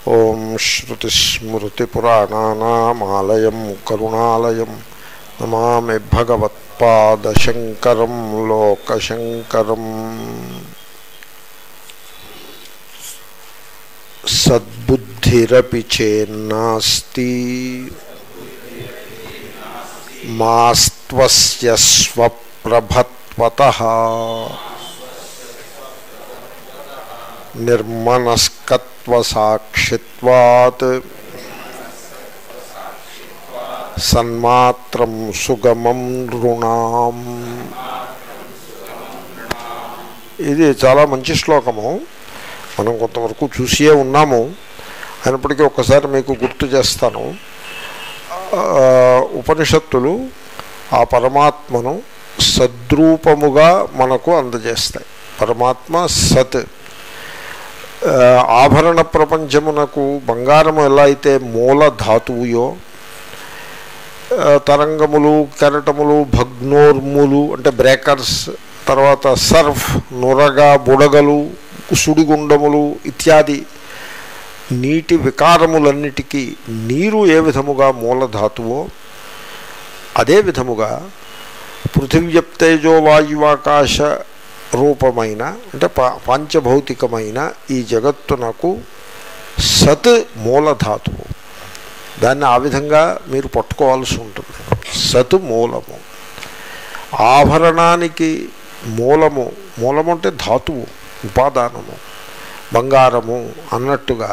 ఓం శ్రుతిస్మృతిపురాణానామాలయం కరుణాలయం నమామి భగవత్పాదశంకరం లోకశంకరం సద్బుద్ధిరపి చేన్నాస్తి మాస్త్వస్య స్వప్రభత్వత నిర్మనస్కత్వసాక్షిత్వాత్ సన్మాత్రం సుగమం నృణాం ఇది చాలా మంచి శ్లోకము మనం కొంతవరకు చూసియే ఉన్నాము అయినప్పటికీ ఒక్కసారి మీకు గుర్తు చేస్తాను ఆ, ఉపనిషత్తులు ఆ పరమాత్మను సద్రూపముగా మనకు అందజేస్తాయి పరమాత్మ సత్ ఆ, ఆభరణ ప్రపంచమునకు బంగారము ఎలా అయితే మూల ధాతువుయో ఆ, తరంగములు కెరటములు భగ్నోర్ములు అంటే బ్రేకర్స్ తర్వాత సర్ఫ్ నురగ బుడగలు సుడిగుండములు ఇత్యాది నీటి వికారములన్నిటికీ నీరు ఏ విధముగా మూలధాతువో అదే విధముగా పృథివ్యప్తేజో వాయువాకాశ రూపమైన అంటే పా పాంచభౌతికమైన ఈ జగత్తునకు సత్ మూలధాతువు దాన్ని ఆ విధంగా మీరు పట్టుకోవాల్సి ఉంటుంది సత్ మూలము ఆభరణానికి మూలము మూలము అంటే ధాతువు ఉపాదానము బంగారము అన్నట్టుగా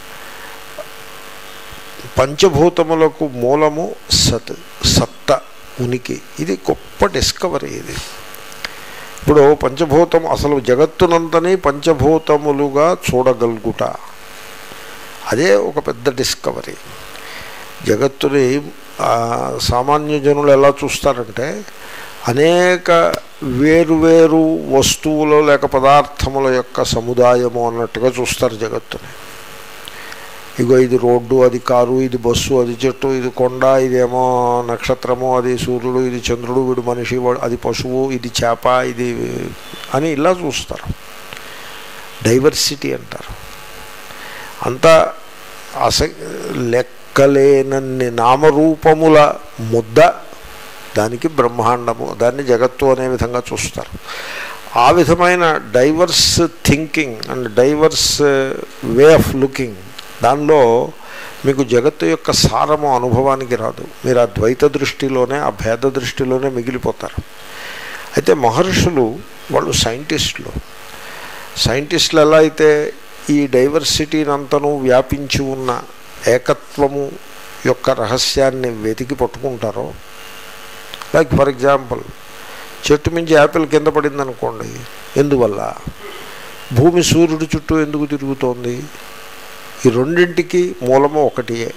పంచభూతములకు మూలము సత్ సత్త ఉనికి ఇది గొప్ప డిస్కవరీ ఇది ఇప్పుడు పంచభూతం అసలు జగత్తునంతని పంచభూతములుగా చూడగలుగుట అదే ఒక పెద్ద డిస్కవరీ జగత్తుని ఆ, సామాన్య జనులు ఎలా చూస్తారంటే అనేక వేరువేరు వస్తువులు లేక పదార్థముల యొక్క సముదాయము అన్నట్టుగా చూస్తారు జగత్తుని ఇగో ఇది రోడ్డు అది కారు ఇది బస్సు అది చెట్టు ఇది కొండ ఇదేమో నక్షత్రము అది సూర్యుడు ఇది చంద్రుడు వీడు మనిషి వాడు అది పశువు ఇది చేప ఇది అని ఇలా చూస్తారు డైవర్సిటీ అంటారు అంతా అస లెక్కలేనన్ని నామరూపముల ముద్ద దానికి బ్రహ్మాండము దాన్ని జగత్తు అనే విధంగా చూస్తారు ఆ విధమైన diverse thinking and diverse way of looking దానిలో మీకు జగత్తు యొక్క సారము అనుభవానికి రాదు మీరు ఆ ద్వైత దృష్టిలోనే ఆ భేద దృష్టిలోనే మిగిలిపోతారు అయితే మహర్షులు వాళ్ళు సైంటిస్టులు సైంటిస్టులు ఎలా అయితే ఈ డైవర్సిటీనంతను వ్యాపించి ఉన్న ఏకత్వము యొక్క రహస్యాన్ని వెతికి పట్టుకుంటారో లైక్ ఫర్ ఎగ్జాంపుల్ చెట్టు మించి యాపిల్ కింద పడింది అనుకోండి ఎందువల్ల భూమి సూర్యుడి చుట్టూ ఎందుకు తిరుగుతోంది ఈ రెండింటికి మూలము ఒకటియే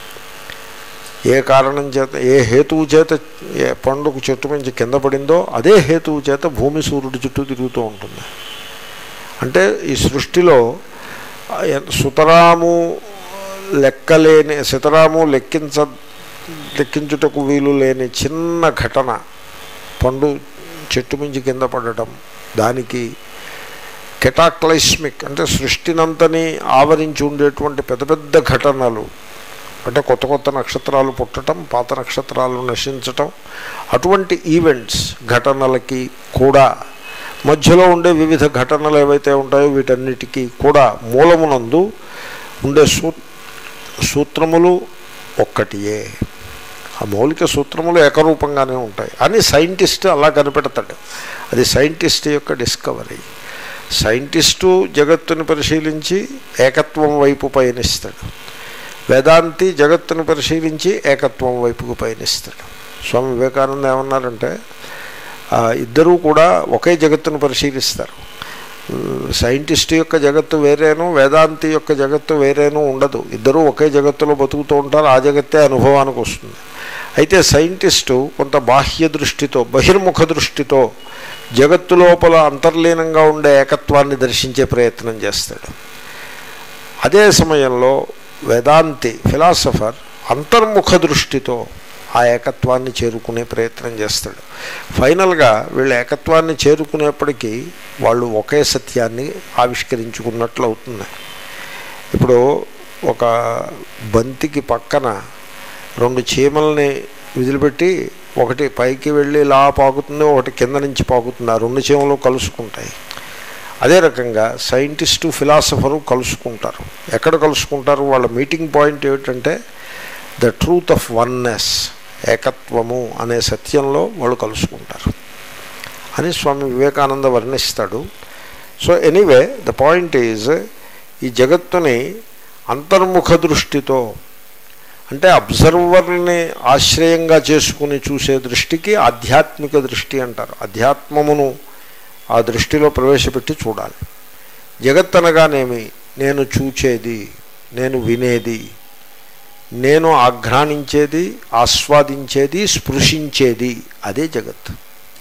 ఏ కారణం చేత ఏ హేతువు చేత ఏ పండుగ చెట్టు మించి కింద పడిందో అదే హేతువు చేత భూమి సూర్యుడి చుట్టూ తిరుగుతూ ఉంటుంది అంటే ఈ సృష్టిలో ఆ, ఎ- సుతరాము లెక్కలేని సుతరాము లెక్కించ లెక్కించుటకు వీలు లేని చిన్న ఘటన పండు చెట్టు మించి కింద పడటం దానికి కెటాక్లైస్మిక్ అంటే సృష్టినంతని ఆవరించి ఉండేటువంటి పెద్ద పెద్ద ఘటనలు అంటే కొత్త కొత్త నక్షత్రాలు పుట్టడం పాత నక్షత్రాలు నశించటం అటువంటి ఈవెంట్స్ ఘటనలకి కూడా మధ్యలో ఉండే వివిధ ఘటనలు ఏవైతే ఉంటాయో వీటన్నిటికీ కూడా మూలమునందు ఉండే సూ సూత్రములు ఒక్కటియే ఆ మౌలిక సూత్రములు ఏకరూపంగానే ఉంటాయి అని సైంటిస్ట్ అలా కనిపెడతాడు అది సైంటిస్ట్ యొక్క డిస్కవరీ సైంటిస్టు జగత్తుని పరిశీలించి ఏకత్వం వైపు పయనిస్తాడు వేదాంతి జగత్తుని పరిశీలించి ఏకత్వం వైపుకు పయనిస్తాడు స్వామి వివేకానంద ఏమన్నారంటే ఆ, ఇద్దరూ కూడా ఒకే జగత్తును పరిశీలిస్తారు సైంటిస్ట్ యొక్క జగత్తు వేరేను వేదాంతి యొక్క జగత్తు వేరేను ఉండదు ఇద్దరూ ఒకే జగత్తులో బతుకుతూ ఉంటారు ఆ జగత్తే అనుభవానికి వస్తుంది అయితే సైంటిస్టు కొంత బాహ్య దృష్టితో బహిర్ముఖ దృష్టితో జగత్తు లోపల అంతర్లీనంగా ఉండే ఏకత్వాన్ని దర్శించే ప్రయత్నం చేస్తాడు అదే సమయంలో వేదాంతి ఫిలాసఫర్ అంతర్ముఖ దృష్టితో ఆ ఏకత్వాన్ని చేరుకునే ప్రయత్నం చేస్తాడు ఫైనల్గా వీళ్ళు ఏకత్వాన్ని చేరుకునేప్పటికీ వాళ్ళు ఒకే సత్యాన్ని ఆవిష్కరించుకున్నట్లు అవుతుంది ఇప్పుడు ఒక బంతికి పక్కన రెండు చీమల్ని విదిలిపెట్టి ఒకటి పైకి వెళ్ళి ఇలా పాకుతుంది ఒకటి కింద నుంచి పాకుతుంది ఆ రెండు చీమలు కలుసుకుంటాయి అదే రకంగా సైంటిస్టు ఫిలాసఫరు కలుసుకుంటారు ఎక్కడ కలుసుకుంటారు వాళ్ళ మీటింగ్ పాయింట్ ఏమిటంటే ద ట్రూత్ ఆఫ్ వన్నెస్ ఏకత్వము అనే సత్యంలో వాళ్ళు కలుసుకుంటారు అని స్వామి వివేకానంద వర్ణిస్తాడు so anyway the point is ఈ జగత్తుని అంతర్ముఖ దృష్టితో అంటే అబ్జర్వర్ని ఆశ్రయంగా చేసుకుని చూసే దృష్టికి ఆధ్యాత్మిక దృష్టి అంటారు అధ్యాత్మమును ఆ దృష్టిలో ప్రవేశపెట్టి చూడాలి జగత్ అనగానేమి నేను చూచేది నేను వినేది నేను ఆఘ్రానించేది ఆస్వాదించేది స్పృశించేది అదే జగత్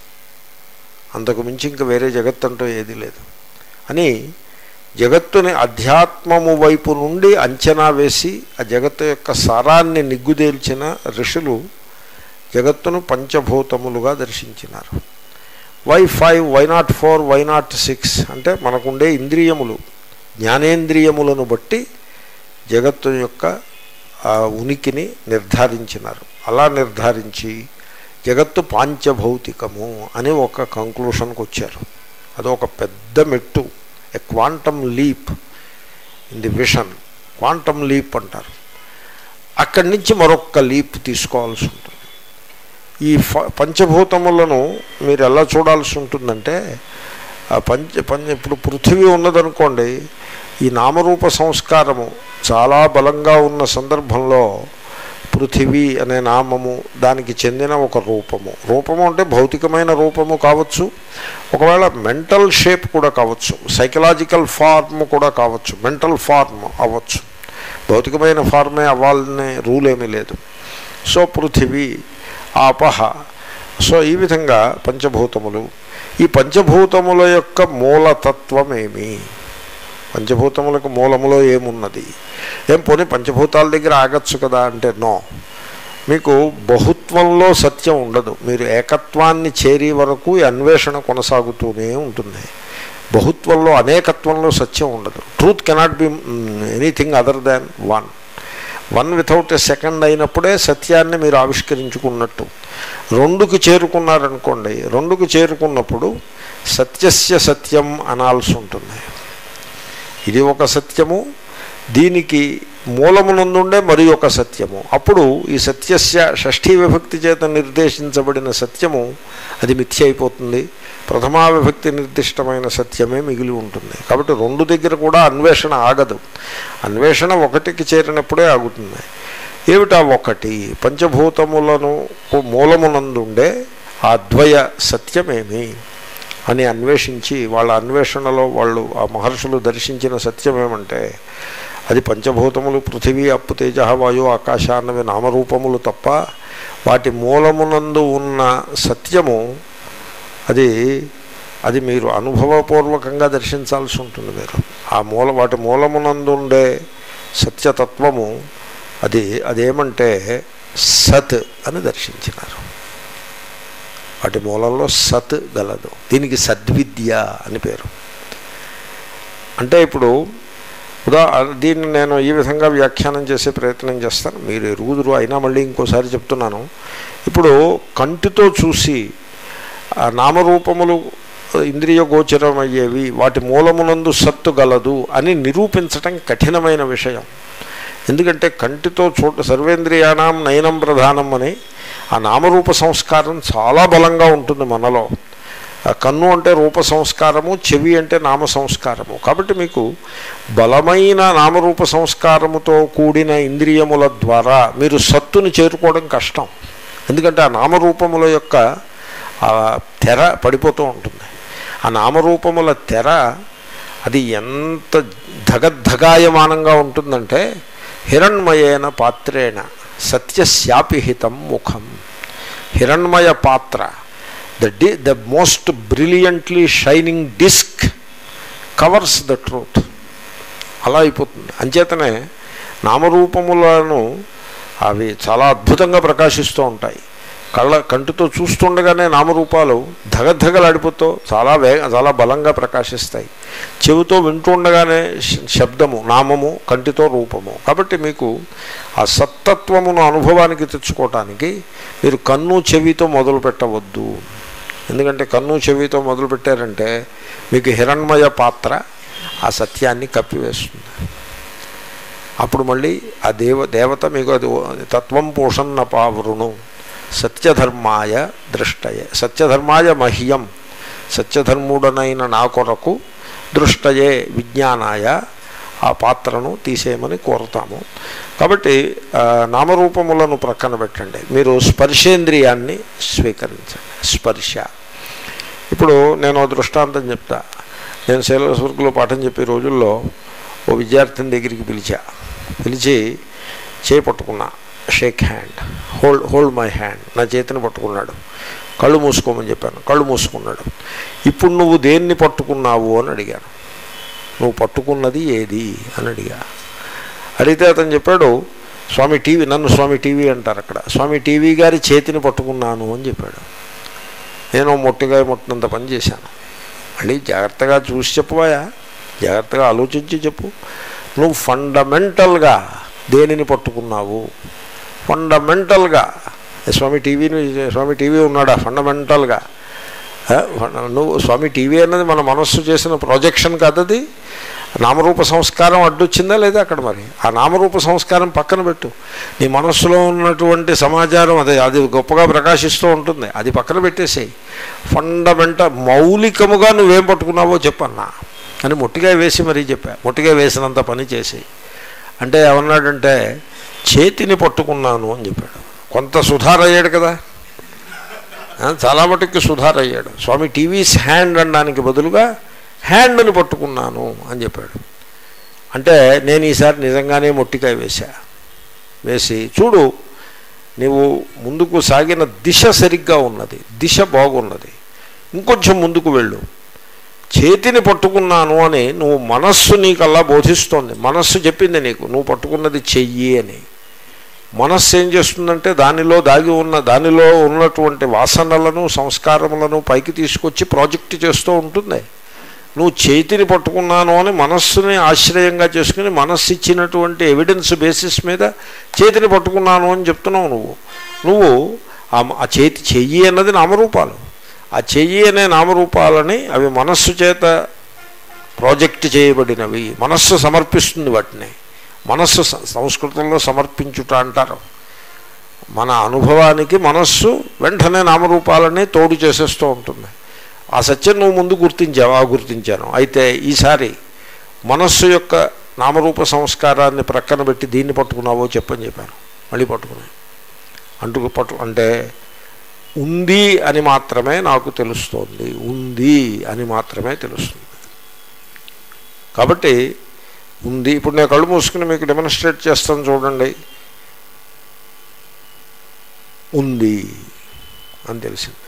అంతకు మించి ఇంకా వేరే జగత్ అంటూ ఏదీ లేదు అని జగత్తుని అధ్యాత్మము వైపు నుండి అంచనా వేసి ఆ జగత్తు యొక్క సారాన్ని నిగ్గుదేల్చిన ఋషులు జగత్తును పంచభూతములుగా దర్శించినారు why five why not four why not six అంటే మనకుండే ఇంద్రియములు జ్ఞానేంద్రియములను బట్టి జగత్తు యొక్క ఆ ఉనికిని నిర్ధారించినారు అలా నిర్ధారించి జగత్తు పాంచభౌతికము అని ఒక కంక్లూషన్కి వచ్చారు అది ఒక పెద్ద మెట్టు a quantum leap in the vision quantum leap అంటారు అక్కడి నుంచి మరొక లీప్ తీసుకోవాల్సి ఉంటుంది ఈ ఫ పంచభూతములను మీరు ఎలా చూడాల్సి ఉంటుందంటే ఆ పంచ పంచ ఇప్పుడు పృథివీ ఉన్నదనుకోండి ఈ నామరూప సంస్కారము చాలా బలంగా ఉన్న సందర్భంలో పృథివీ అనే నామము దానికి చెందిన ఒక రూపము రూపము అంటే భౌతికమైన రూపము కావచ్చు ఒకవేళ మెంటల్ షేప్ కూడా కావచ్చు సైకలాజికల్ ఫార్మ్ కూడా కావచ్చు మెంటల్ ఫార్మ్ అవ్వచ్చు భౌతికమైన ఫార్మే అవ్వాలనే రూల్ ఏమీ లేదు సో పృథివీ ఆపహ సో ఈ విధంగా పంచభూతములు ఈ పంచభూతముల యొక్క మూలతత్వం ఏమి పంచభూతములకు మూలములో ఏమున్నది ఏం పోనీ పంచభూతాల దగ్గర ఆగచ్చు కదా అంటే నో మీకు బహుత్వంలో సత్యం ఉండదు మీరు ఏకత్వాన్ని చేరే వరకు ఈ అన్వేషణ కొనసాగుతూనే ఉంటుంది బహుత్వంలో అనేకత్వంలో సత్యం ఉండదు truth cannot be anything other than one one without a second అయినప్పుడే సత్యాన్ని మీరు ఆవిష్కరించుకున్నట్టు రెండుకి చేరుకున్నారనుకోండి రెండుకి చేరుకున్నప్పుడు సత్యస్య సత్యం అనాల్సి ఉంటుంది ఇది ఒక సత్యము దీనికి మూలమునందుండే మరి ఒక సత్యము అప్పుడు ఈ సత్యస్య షష్ఠీ విభక్తి చేత నిర్దేశించబడిన సత్యము అది మిథ్య అయిపోతుంది ప్రథమా విభక్తి నిర్దిష్టమైన సత్యమే మిగిలి ఉంటుంది కాబట్టి రెండు దగ్గర కూడా అన్వేషణ ఆగదు అన్వేషణ ఒకటికి చేరినప్పుడే ఆగుతుంది ఏమిటా ఒకటి పంచభూతములను మూలమునందుండే ఆ ద్వయ సత్యమేమి అని అన్వేషించి వాళ్ళ అన్వేషణలో వాళ్ళు ఆ మహర్షులు దర్శించిన సత్యం ఏమంటే అది పంచభూతములు పృథివీ అప్పు తేజ వాయు ఆకాశ అన్నవి నామరూపములు తప్ప వాటి మూలమునందు ఉన్న సత్యము అది అది మీరు అనుభవపూర్వకంగా దర్శించాల్సి ఉంటుంది మీరు ఆ మూల వాటి మూలమునందు ఉండే సత్యతత్వము అది అదేమంటే సత్ అని దర్శించినారు వాటి మూలంలో సత్ గలదు దీనికి సద్విద్య అని పేరు అంటే ఇప్పుడు ఉదా దీన్ని నేను ఈ విధంగా వ్యాఖ్యానం చేసే ప్రయత్నం చేస్తాను మీరు ఎరుగుదురు అయినా మళ్ళీ ఇంకోసారి చెప్తున్నాను ఇప్పుడు కంటితో చూసి ఆ నామరూపములు ఇంద్రియ గోచరమయ్యేవి వాటి మూలమునందు సత్తు గలదు అని నిరూపించటం కఠినమైన విషయం ఎందుకంటే కంటితో చూడ సర్వేంద్రియాణం నయనం ప్రధానం అని ఆ నామరూప సంస్కారం చాలా బలంగా ఉంటుంది మనలో కన్ను అంటే రూప సంస్కారము చెవి అంటే నామ సంస్కారము కాబట్టి మీకు బలమైన నామరూప సంస్కారముతో కూడిన ఇంద్రియముల ద్వారా మీరు సత్తుని చేరుకోవడం కష్టం ఎందుకంటే ఆ నామరూపముల యొక్క తెర పడిపోతూ ఉంటుంది ఆ నామరూపముల తెర అది ఎంత ధగద్ధగాయమానంగా ఉంటుందంటే హిరణ్మయేన పాత్రేణ సత్యశాపిహితం ముఖం హిరణ్మయ పాత్ర the the the most brilliantly shining disc covers the truth అలా అయిపోతుంది అంచేతనే నామరూపములను అవి చాలా అద్భుతంగా ప్రకాశిస్తూ ఉంటాయి కళ్ళ కంటితో చూస్తుండగానే నామరూపాలు ధగధగలాడిపోతూ చాలా వేగ చాలా బలంగా ప్రకాశిస్తాయి చెవితో వింటుండగానే శ- శబ్దము నామము కంటితో రూపము కాబట్టి మీకు ఆ సత్తత్వమును అనుభవానికి తెచ్చుకోవటానికి మీరు కన్ను చెవితో మొదలు పెట్టవద్దు ఎందుకంటే కన్ను చెవితో మొదలు పెట్టారంటే మీకు హిరణ్మయ పాత్ర ఆ సత్యాన్ని కప్పివేస్తుంది అప్పుడు మళ్ళీ ఆ దేవ దేవత మీకు అది తత్వం పోషన్న పావృణు సత్యధర్మాయ దృష్టయే సత్యధర్మాయ మహ్యం సత్యధర్ముడనైన నా కొరకు దృష్టయే విజ్ఞానాయ ఆ పాత్రను తీసేయమని కోరుతాము కాబట్టి ఆ, నామరూపములను ప్రక్కన పెట్టండి మీరు స్పర్శేంద్రియాన్ని స్వీకరించండి స్పర్శ ఇప్పుడు నేను ఓ దృష్టాంతం చెప్తా నేను సేలస్ వర్క్లో పాఠం చెప్పే రోజుల్లో ఓ విద్యార్థిని దగ్గరికి పిలిచా పిలిచి చేయి పట్టుకున్నా shake hand hold hold my hand నా చేతిని పట్టుకున్నాడు కళ్ళు మూసుకోమని చెప్పాను కళ్ళు మూసుకున్నాడు ఇప్పుడు నువ్వు దేన్ని పట్టుకున్నావు అని అడిగాను నువ్వు పట్టుకున్నది ఏది అని అడిగా అడిగితే అతను చెప్పాడు స్వామి టీవీ నన్ను స్వామి టీవీ అంటారు అక్కడ స్వామి టీవీ గారి చేతిని పట్టుకున్నాను అని చెప్పాడు నేను మొట్టిగా ముట్టినంత పని చేశాను మళ్ళీ జాగ్రత్తగా చూసి చెప్పవా జాగ్రత్తగా ఆలోచించి చెప్పు నువ్వు ఫండమెంటల్గా దేనిని పట్టుకున్నావు ఫండమెంటల్గా స్వామి టీవీని స్వామి టీవీ ఉన్నాడా ఫండమెంటల్గా ఆ, నువ్వు స్వామి టీవీ అన్నది మన మనస్సు చేసిన ప్రాజెక్షన్ కాదది నామరూప సంస్కారం అడ్డొచ్చిందా లేదా అక్కడ మరి ఆ నామరూప సంస్కారం పక్కన పెట్టు నీ మనస్సులో ఉన్నటువంటి సమాచారం అదే అది గొప్పగా ప్రకాశిస్తూ ఉంటుంది అది పక్కన పెట్టేసేయి ఫండమెంటల్ మౌలికముగా నువ్వేం పట్టుకున్నావో చెప్పన్నా అని మొట్టిగా వేసి మరీ చెప్పా మొట్టిగా వేసినంత పని చేసి అంటే ఏమన్నాడంటే చేతిని పట్టుకున్నాను అని చెప్పాడు కొంత సుధార్ అయ్యాడు కదా ఆ, చాలా మటుకు సుధార్ అయ్యాడు స్వామి టీవీస్ హ్యాండ్ అనడానికి బదులుగా హ్యాండ్ని పట్టుకున్నాను అని చెప్పాడు అంటే నేను ఈసారి నిజంగానే మొట్టికాయ వేశా వేసి చూడు నీవు ముందుకు సాగిన దిశ సరిగ్గా ఉన్నది దిశ బాగున్నది ఇంకొంచెం ముందుకు వెళ్ళు చేతిని పట్టుకున్నాను అని నువ్వు మనస్సు నీకల్లా బోధిస్తోంది మనస్సు చెప్పింది నీకు నువ్వు పట్టుకున్నది చెయ్యి అని మనస్సు ఏం చేస్తుందంటే దానిలో దాగి ఉన్న దానిలో ఉన్నటువంటి వాసనలను సంస్కారములను పైకి తీసుకొచ్చి ప్రాజెక్ట్ చేస్తూ ఉంటుంది నువ్వు చేతిని పట్టుకున్నాను అని మనస్సుని ఆశ్రయంగా చేసుకుని మనస్సు ఇచ్చినటువంటి ఎవిడెన్స్ బేసిస్ మీద చేతిని పట్టుకున్నాను అని చెప్తున్నావు నువ్వు నువ్వు ఆ మ- ఆ చేతి చెయ్యి అన్నది నామరూపాలు ఆ చెయ్యి అనే నామరూపాలని అవి మనస్సు చేత ప్రాజెక్ట్ చేయబడినవి మనస్సు సమర్పిస్తుంది వాటిని మనస్సు స- సంస్కృతంలో సమర్పించుట అంటారు మన అనుభవానికి మనస్సు వెంటనే నామరూపాలని తోడు చేసేస్తూ ఉంటుంది ఆ సత్యం నువ్వు ముందు గుర్తించావు ఆ గుర్తించాను అయితే ఈసారి మనస్సు యొక్క నామరూప సంస్కారాన్ని ప్రక్కన పెట్టి దీన్ని పట్టుకున్నావో చెప్పని చెప్పాను మళ్ళీ పట్టుకున్నాను అంటూ పట్టు అంటే ఉంది అని మాత్రమే నాకు తెలుస్తోంది ఉంది అని మాత్రమే తెలుస్తుంది కాబట్టి ఉంది ఇప్పుడు నేను కళ్ళు మూసుకుని మీకు డెమోన్స్ట్రేట్ చేస్తాను చూడండి ఉంది అని తెలిసింది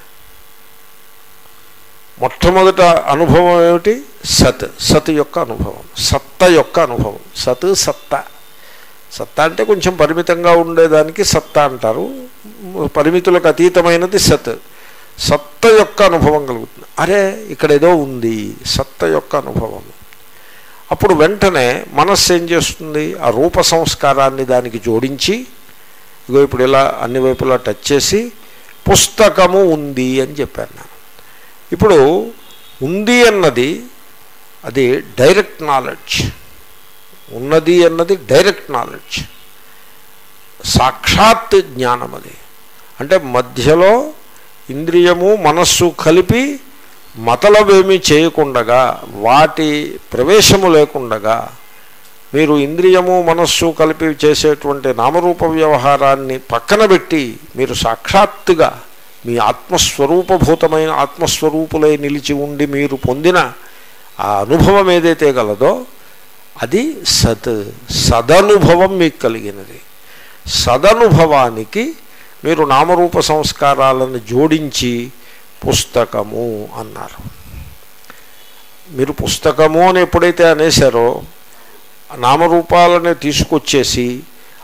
మొట్టమొదట అనుభవం ఏమిటి సత్ సత్ యొక్క అనుభవం సత్త యొక్క అనుభవం సత్ సత్త సత్త అంటే కొంచెం పరిమితంగా ఉండేదానికి సత్త అంటారు పరిమితులకు అతీతమైనది సత్ సత్త యొక్క అనుభవం కలుగుతుంది అరే ఇక్కడ ఏదో ఉంది సత్త యొక్క అనుభవం అప్పుడు వెంటనే మనస్సు ఏం చేస్తుంది ఆ రూప సంస్కారాన్ని దానికి జోడించి ఇగో ఇప్పుడు ఇలా అన్ని వైపులా టచ్ చేసి పుస్తకము ఉంది అని చెప్పాను నేను ఇప్పుడు ఉంది అన్నది అది డైరెక్ట్ నాలెడ్జ్ ఉన్నది అన్నది డైరెక్ట్ నాలెడ్జ్ సాక్షాత్ జ్ఞానం అది అంటే మధ్యలో ఇంద్రియము మనస్సు కలిపి మతలవేమీ చేయకుండగా వాటి ప్రవేశము లేకుండగా మీరు ఇంద్రియము మనస్సు కలిపి చేసేటువంటి నామరూప వ్యవహారాన్ని పక్కన పెట్టి మీరు సాక్షాత్తుగా మీ ఆత్మస్వరూపభూతమైన ఆత్మస్వరూపులై నిలిచి ఉండి మీరు పొందిన ఆ అనుభవం ఏదైతే గలదో అది సత్ సదనుభవం మీకు కలిగినది సదనుభవానికి మీరు నామరూప సంస్కారాలను జోడించి పుస్తకము అన్నారు మీరు పుస్తకము అని ఎప్పుడైతే అనేశారో నామరూపాలని తీసుకొచ్చేసి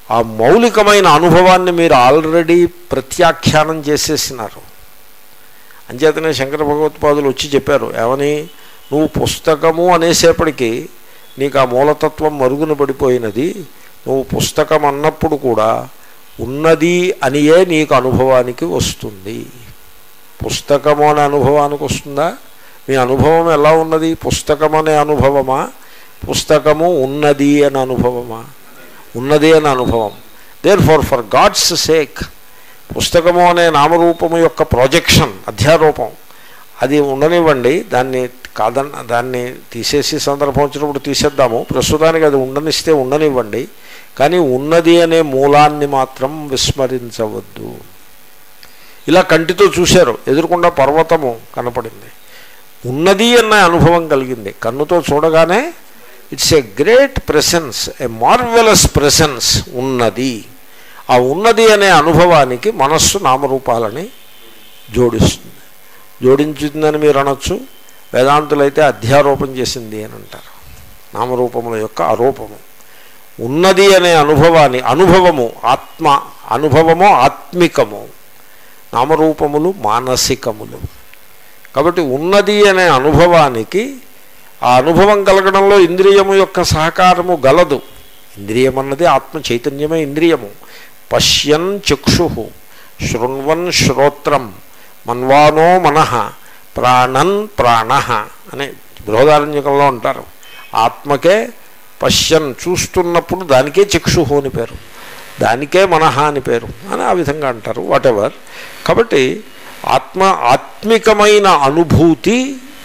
ఆ మౌలికమైన అనుభవాన్ని మీరు ఆల్రెడీ ప్రత్యాఖ్యానం చేసేసినారు అంచేతనే శంకర భగవత్పాదులు వచ్చి చెప్పారు ఏమని నువ్వు పుస్తకము అనేసేపటికి నీకు ఆ మూలతత్వం మరుగున పడిపోయినది నువ్వు పుస్తకం అన్నప్పుడు కూడా ఉన్నది అనియే నీకు అనుభవానికి వస్తుంది పుస్తకము అనే అనుభవానికి వస్తుందా మీ అనుభవం ఎలా ఉన్నది పుస్తకం అనే అనుభవమా పుస్తకము ఉన్నది అనే అనుభవమా ఉన్నది అనే అనుభవం therefore for God's sake పుస్తకము అనే నామరూపము యొక్క ప్రాజెక్షన్ అధ్యారూపం అది ఉండనివ్వండి దాన్ని కాదన్న దాన్ని తీసేసి సందర్భం వచ్చినప్పుడు తీసేద్దాము ప్రస్తుతానికి అది ఉండనిస్తే ఉండనివ్వండి కానీ ఉన్నది అనే మూలాన్ని మాత్రం విస్మరించవద్దు ఇలా కంటితో చూశారు ఎదురుకుండా పర్వతము కనపడింది ఉన్నది అన్న అనుభవం కలిగింది కన్నుతో చూడగానే it's a great presence a marvellous presence ఉన్నది ఆ ఉన్నది అనే అనుభవానికి మనస్సు నామరూపాలని జోడిస్తుంది జోడించుతుందని మీరు అనొచ్చు వేదాంతులైతే అధ్యారోపం చేసింది అని అంటారు నామరూపముల యొక్క ఆరోపము ఉన్నది అనే అనుభవాన్ని అనుభవము ఆత్మ అనుభవము ఆత్మికము నామరూపములు మానసికములు కాబట్టి ఉన్నది అనే అనుభవానికి ఆ అనుభవం కలగడంలో ఇంద్రియము యొక్క సహకారము గలదు ఇంద్రియం అన్నది ఆత్మ చైతన్యమే ఇంద్రియము పశ్యన్ చక్షు శృణ్వన్ శ్రోత్రం మన్వానో మనః ప్రాణన్ ప్రాణ అని బృహదారణ్యకంలో ఉంటారు ఆత్మకే పశ్యన్ చూస్తున్నప్పుడు దానికే చక్షుహు అని పేరు దానికే మనహ అని పేరు అని ఆ విధంగా అంటారు వాటెవర్ కాబట్టి ఆత్మ ఆత్మికమైన అనుభూతి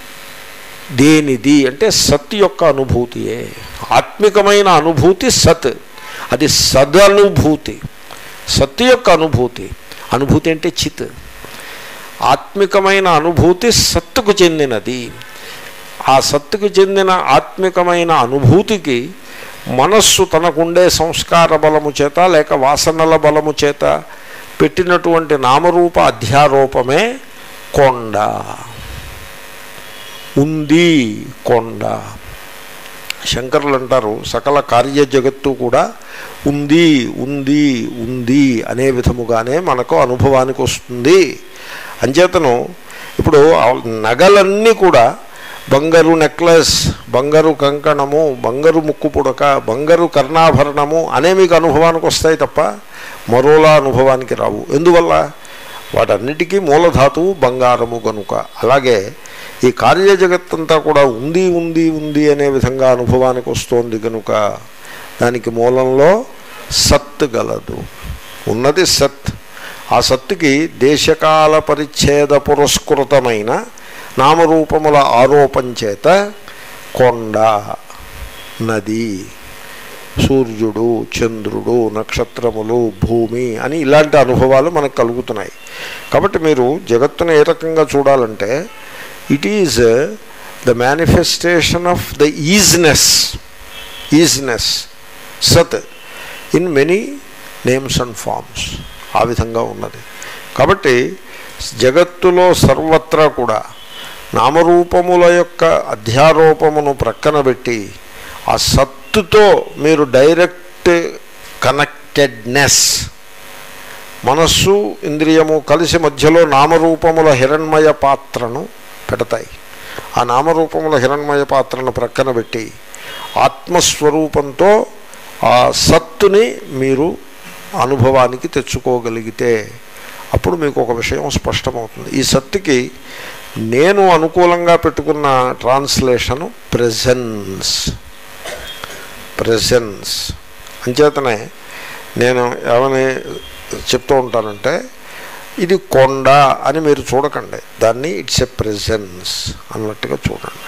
దేనిది అంటే సత్ యొక్క అనుభూతియే ఆత్మికమైన అనుభూతి సత్ అది సదనుభూతి సత్ యొక్క అనుభూతి అనుభూతి అంటే చిత్ ఆత్మికమైన అనుభూతి సత్తుకు చెందినది ఆ సత్తుకు చెందిన ఆత్మికమైన అనుభూతికి మనస్సు తనకుండే సంస్కార బలము చేత లేక వాసనల బలము చేత పెట్టినటువంటి నామరూప అధ్యారూపమే కొండ ఉంది కొండ శంకరులు అంటారు సకల కార్య జగత్తు కూడా ఉంది ఉంది ఉంది అనే విధముగానే మనకు అనుభవానికి వస్తుంది అంచేతను ఇప్పుడు నగలన్నీ కూడా బంగారు నెక్లెస్ బంగారు కంకణము బంగారు ముక్కు పుడక బంగారు కర్ణాభరణము అనే మీకు అనుభవానికి వస్తాయి తప్ప మరోలా అనుభవానికి రావు ఎందువల్ల వాటన్నిటికీ మూలధాతువు బంగారము కనుక అలాగే ఈ కార్య జగత్తంతా కూడా ఉంది ఉంది ఉంది అనే విధంగా అనుభవానికి వస్తోంది కనుక దానికి మూలంలో సత్ గలదు ఉన్నది సత్ ఆ సత్తుకి దేశకాల పరిచ్ఛేద పురస్కృతమైన నామరూపముల ఆరోపం చేత కొండ నది సూర్యుడు చంద్రుడు నక్షత్రములు భూమి అని ఇలాంటి అనుభవాలు మనకు కలుగుతున్నాయి కాబట్టి మీరు జగత్తును ఏ రకంగా చూడాలంటే it is the manifestation of the isness isness సత్ in many names and forms ఆ విధంగా ఉన్నది కాబట్టి జగత్తులో సర్వత్రా కూడా నామరూపముల యొక్క అధ్యారోపమును ప్రక్కన పెట్టి ఆ సత్తుతో మీరు డైరెక్ట్ కనెక్టెడ్నెస్ మనస్సు ఇంద్రియము కలిసి మధ్యలో నామరూపముల హిరణ్మయ పాత్రను పెడతాయి ఆ నామరూపముల హిరణ్మయ పాత్రను ప్రక్కన పెట్టి ఆత్మస్వరూపంతో ఆ సత్తుని మీరు అనుభవానికి తెచ్చుకోగలిగితే అప్పుడు మీకు ఒక విషయం స్పష్టమవుతుంది ఈ సత్తుకి నేను అనుకూలంగా పెట్టుకున్న ట్రాన్స్లేషను ప్రెజెన్స్ ప్రెజెన్స్ అంచేతనే నేను ఏమని చెప్తూ ఉంటానంటే ఇది కొండ అని మీరు చూడకండి దాన్ని ఇట్స్ ఎ ప్రెజెన్స్ అన్నట్టుగా చూడండి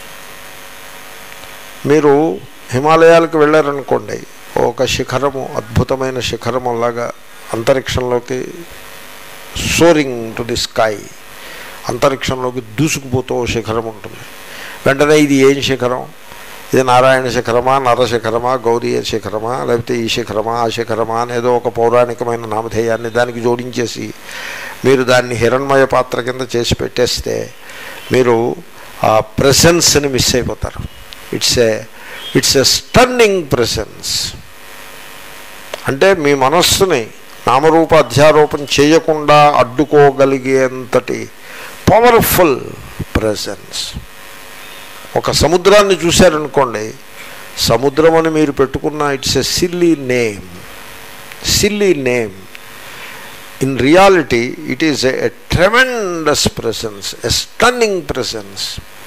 మీరు హిమాలయాలకు వెళ్ళారనుకోండి ఒక శిఖరము అద్భుతమైన శిఖరం అలాగా అంతరిక్షంలోకి సోరింగ్ టు ది స్కై అంతరిక్షంలోకి దూసుకుపోతూ ఓ శిఖరం ఉంటుంది వెంటనే ఇది ఏం శిఖరం ఇది నారాయణ శిఖరమా నరశిఖరమా గౌరీ శిఖరమా లేకపోతే ఈ శిఖరమా ఆ శిఖరమా అనేదో ఒక పౌరాణికమైన నామధేయాన్ని దానికి జోడించేసి మీరు దాన్ని హిరణ్మయ పాత్ర కింద చేసి పెట్టేస్తే మీరు ఆ ప్రెసెన్స్ని మిస్ అయిపోతారు it's a it's a stunning presence అంటే మీ మనస్సుని నామరూప అధ్యారోపణ చేయకుండా అడ్డుకోగలిగేంతటి పవర్ఫుల్ ప్రజెన్స్ ఒక సముద్రాన్ని చూశారనుకోండి సముద్రం అని మీరు పెట్టుకున్న it's a silly name silly name in reality it is a tremendous presence a stunning presence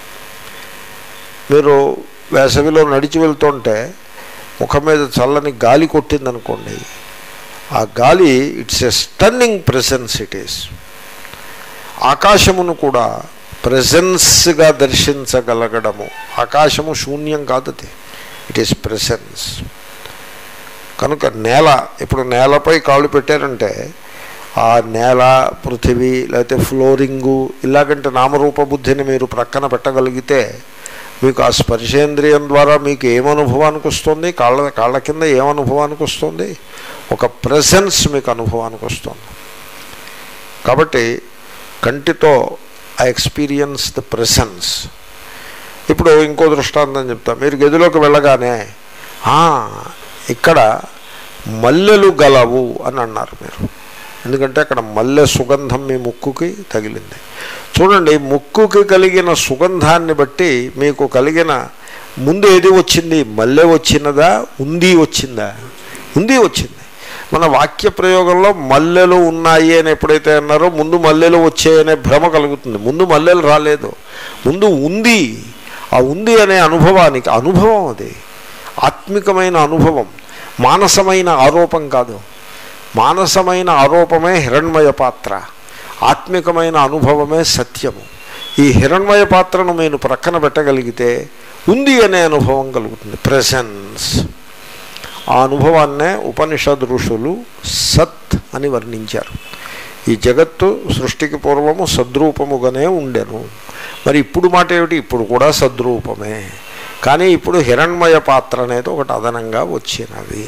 మీరు వేసవిలో నడిచి వెళ్తుంటే ముఖం మీద చల్లని గాలి కొట్టిందనుకోండి ఆ గాలి it's a stunning presence it is ఆకాశమును కూడా ప్రెజెన్స్గా దర్శించగలగడము ఆకాశము శూన్యం కాదు అది ఇట్ ఈస్ ప్రెసెన్స్ కనుక నేల ఇప్పుడు నేలపై కాళ్ళు పెట్టారంటే ఆ నేల పృథివీ లేకపోతే ఫ్లోరింగు ఇలాగంటే నామరూప బుద్ధిని మీరు ప్రక్కన పెట్టగలిగితే మీకు ఆ స్పర్శేంద్రియం ద్వారా మీకు ఏమనుభవానికి వస్తుంది కాళ్ళ కాళ్ళ కింద ఏమనుభవానికి వస్తుంది ఒక ప్రెసెన్స్ మీకు అనుభవానికి వస్తుంది కాబట్టి కంటితో ఐ ఎక్స్పీరియన్స్ ద ప్రెసెన్స్ ఇప్పుడు ఇంకో దృష్టాంతం చెప్తా మీరు గదిలోకి వెళ్ళగానే "ఆ, ఇక్కడ మల్లెలు గలవు అని అన్నారు మీరు ఎందుకంటే అక్కడ మల్లె సుగంధం మీ ముక్కుకి తగిలింది చూడండి ముక్కుకి కలిగిన సుగంధాన్ని బట్టి మీకు కలిగిన ముందు ఏది వచ్చింది మల్లె వచ్చినదా ఉంది వచ్చిందా ఉంది వచ్చింది మన వాక్య ప్రయోగంలో మల్లెలు ఉన్నాయి అని ఎప్పుడైతే అన్నారో ముందు మల్లెలు వచ్చాయనే భ్రమ కలుగుతుంది ముందు మల్లెలు రాలేదు ముందు ఉంది ఆ ఉంది అనే అనుభవానికి అనుభవం అది ఆత్మికమైన అనుభవం మానసమైన ఆరోపం కాదు మానసమైన ఆరోపమే హిరణ్మయ పాత్ర ఆత్మికమైన అనుభవమే సత్యము ఈ హిరణ్మయ పాత్రను నేను ప్రక్కన పెట్టగలిగితే ఉంది అనే అనుభవం కలుగుతుంది ప్రెసెన్స్ ఆ అనుభవాన్నే ఉపనిషద్ ఋషులు సత్ అని వర్ణించారు ఈ జగత్తు సృష్టికి పూర్వము సద్రూపముగానే ఉండెను మరి ఇప్పుడు మాట ఏమిటి ఇప్పుడు కూడా సద్రూపమే కానీ ఇప్పుడు హిరణ్మయ పాత్ర అనేది ఒకటి అదనంగా వచ్చినది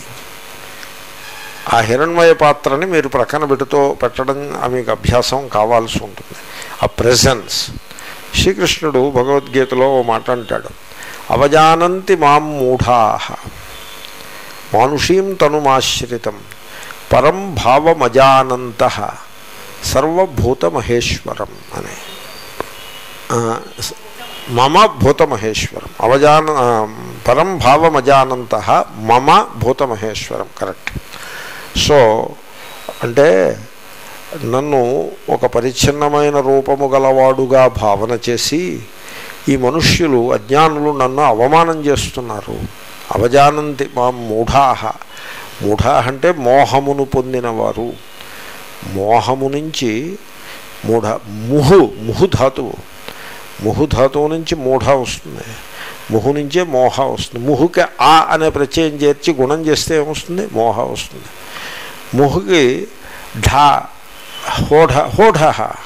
ఆ హిరణ్మయ పాత్రని మీరు ప్రక్కన పెడుతూ పెట్టడం ఆ మీకు అభ్యాసం కావాల్సి ఉంటుంది ఆ ప్రెజెన్స్ శ్రీకృష్ణుడు భగవద్గీతలో ఓ మాట అంటాడు అవజానంతి మాం మూఢా మానుషీం తనుమాశ్రితం పరం భావమజానంత సర్వభూతమహేశ్వరం అని ఆ, స- మమ భూతమహేశ్వరం అవజాన ఆ, పరం భావమజానంత మమ భూతమహేశ్వరం కరెక్ట్ సో అంటే నన్ను ఒక పరిచ్ఛిన్నమైన రూపము గలవాడుగా భావన చేసి ఈ మనుష్యులు అజ్ఞానులు నన్ను అవమానం చేస్తున్నారు అవజానంతి మా మూఢాహ మూఢాహ అంటే మోహమును పొందినవారు మోహము నుంచి మూఢ ముహు ముహు ధాతువు ముహు ధాతువు నుంచి మూఢ వస్తుంది ముహు నుంచే మోహ వస్తుంది ముహుకి ఆ అనే ప్రత్యయం చేర్చి గుణం చేస్తే ఏమొస్తుంది మోహ వస్తుంది ముహుకి ఢా హోఢ హోఢ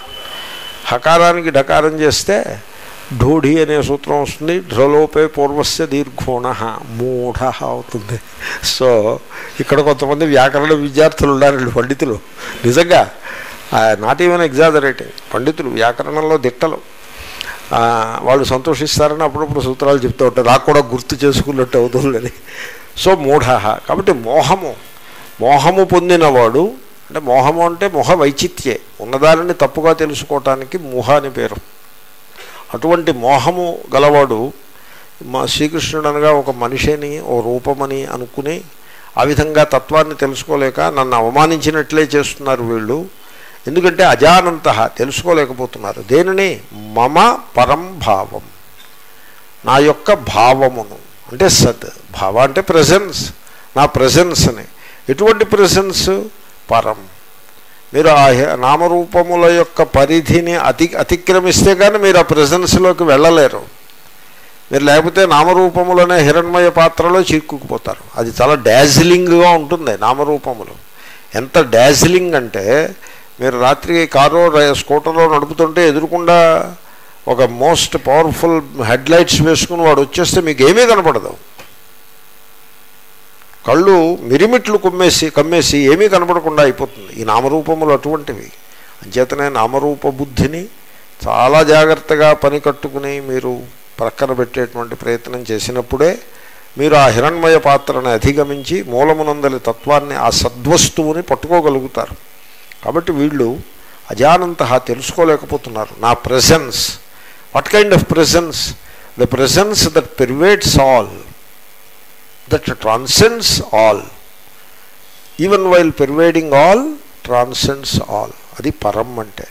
హకారానికి ఢకారం చేస్తే ఢోఢి అనే సూత్రం వస్తుంది ఢ్రలోపే పూర్వస్య దీర్ఘోణ మూఢ అవుతుంది సో ఇక్కడ కొంతమంది వ్యాకరణ విద్యార్థులు ఉన్నారండి పండితులు నిజంగా నాట్ ఈవెన్ ఎగ్జాజరేటింగ్ పండితులు వ్యాకరణంలో దిట్టలు ఆ, వాళ్ళు సంతోషిస్తారని అప్పుడప్పుడు సూత్రాలు చెప్తూ ఉంటారు నాకు కూడా గుర్తు చేసుకున్నట్టు అవుతుందని సో మూఢ కాబట్టి మోహము మోహము పొందినవాడు అంటే మోహము అంటే మొహ వైచిత్యే ఉన్నదానిని తప్పుగా తెలుసుకోవటానికి మోహ అని పేరు అటువంటి మోహము గలవాడు మా శ్రీకృష్ణుడు అనగా ఒక మనిషిని ఓ రూపమని అనుకుని ఆ విధంగా తత్వాన్ని తెలుసుకోలేక నన్ను అవమానించినట్లే చేస్తున్నారు వీళ్ళు ఎందుకంటే అజానంత తెలుసుకోలేకపోతున్నారు దేనిని మమ పరం భావం నా యొక్క భావమును అంటే సత్ భావ అంటే ప్రజెన్స్ నా ప్రజెన్స్ని ఎటువంటి ప్రజెన్స్ పరం మీరు ఆ హే- నామరూపముల యొక్క పరిధిని అతి అతిక్రమిస్తే కానీ మీరు ఆ ప్రజెన్స్లోకి వెళ్ళలేరు మీరు లేకపోతే నామరూపములనే హిరణ్మయ పాత్రలో చిక్కుకుపోతారు అది చాలా డాజిలింగ్గా ఉంటుంది నామరూపములు ఎంత డాజిలింగ్ అంటే మీరు రాత్రి కారో ర- స్కూటరో నడుపుతుంటే ఎదురుకుండా ఒక మోస్ట్ పవర్ఫుల్ హెడ్ లైట్స్ వేసుకుని వాడు వచ్చేస్తే మీకు ఏమీ కనపడదు కళ్ళు మిరిమిట్లు కుమ్మేసి కమ్మేసి ఏమీ కనపడకుండా అయిపోతుంది ఈ నామరూపములు అటువంటివి అంచేతనే నామరూప బుద్ధిని చాలా జాగ్రత్తగా పని కట్టుకుని మీరు ప్రక్కన పెట్టేటువంటి ప్రయత్నం చేసినప్పుడే మీరు ఆ హిరణ్మయ పాత్రను అధిగమించి మూలమునందలి తత్వాన్ని ఆ సద్వస్తువుని పట్టుకోగలుగుతారు కాబట్టి వీళ్ళు అజానంత తెలుసుకోలేకపోతున్నారు నా presence what kind of presence the presence that pervades all that transcends all even while pervading all transcends all అది పరం అంటే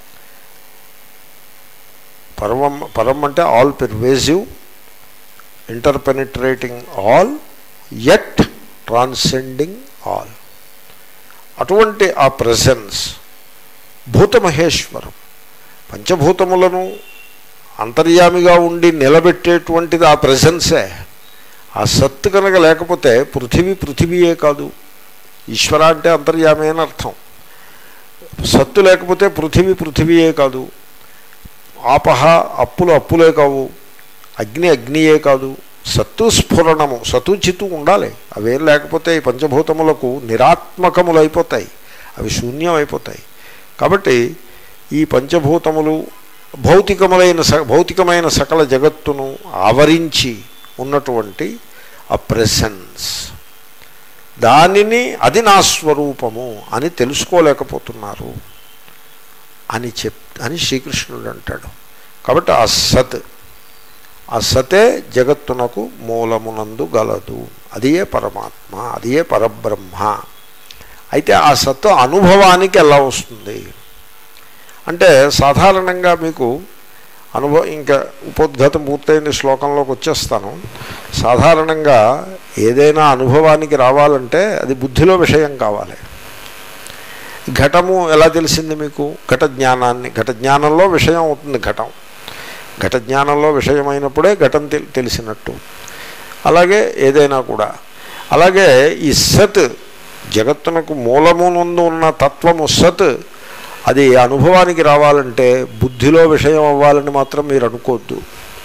పరమం పరం అంటే all pervasive interpenetrating all yet transcending all అటువంటి ఆ ప్రజెన్స్ భూతమహేశ్వరం పంచభూతములను అంతర్యామిగా ఉండి నిలబెట్టేటువంటిది ఆ ప్రజెన్సే ఆ సత్తు కనుక లేకపోతే పృథివీ పృథివీయే కాదు ఈశ్వర అంటే అంతర్యామి అని అర్థం సత్తు లేకపోతే పృథివీ పృథివీయే కాదు ఆపహ అప్పులు అప్పులే కావు అగ్ని అగ్నియే కాదు సత్తు స్ఫురణము సతు చిత్తు ఉండాలి అవేం లేకపోతే ఈ పంచభూతములకు నిరాత్మకములు అయిపోతాయి అవి శూన్యం అయిపోతాయి కాబట్టి ఈ పంచభూతములు భౌతికములైన స భౌతికమైన సకల జగత్తును ఆవరించి ఉన్నటువంటి ఆ ప్రెసెన్స్ దానిని అది నా స్వరూపము అని తెలుసుకోలేకపోతున్నారు అని చెప్ అని శ్రీకృష్ణుడు అంటాడు కాబట్టి ఆ సత్ ఆ సతే జగత్తునకు మూలమునందు గలదు అదియే పరమాత్మ అదియే పరబ్రహ్మ అయితే ఆ సత్తు అనుభవానికి ఎలా వస్తుంది అంటే సాధారణంగా మీకు అనుభవం ఇంకా ఉపోద్ఘాతం పూర్తయిన శ్లోకంలోకి వచ్చేస్తాను సాధారణంగా ఏదైనా అనుభవానికి రావాలంటే అది బుద్ధిలో విషయం కావాలి ఘటము ఎలా తెలిసింది మీకు ఘట జ్ఞానాన్ని ఘట జ్ఞానంలో విషయం అవుతుంది ఘటం ఘట జ్ఞానంలో విషయమైనప్పుడే ఘటం తెలి తెలిసినట్టు అలాగే ఏదైనా కూడా అలాగే ఈ సత్ జగత్తునకు మూలమునందు ఉన్న తత్వము సత్ అది అనుభవానికి రావాలంటే బుద్ధిలో విషయం అవ్వాలని మాత్రం మీరు అనుకోవద్దు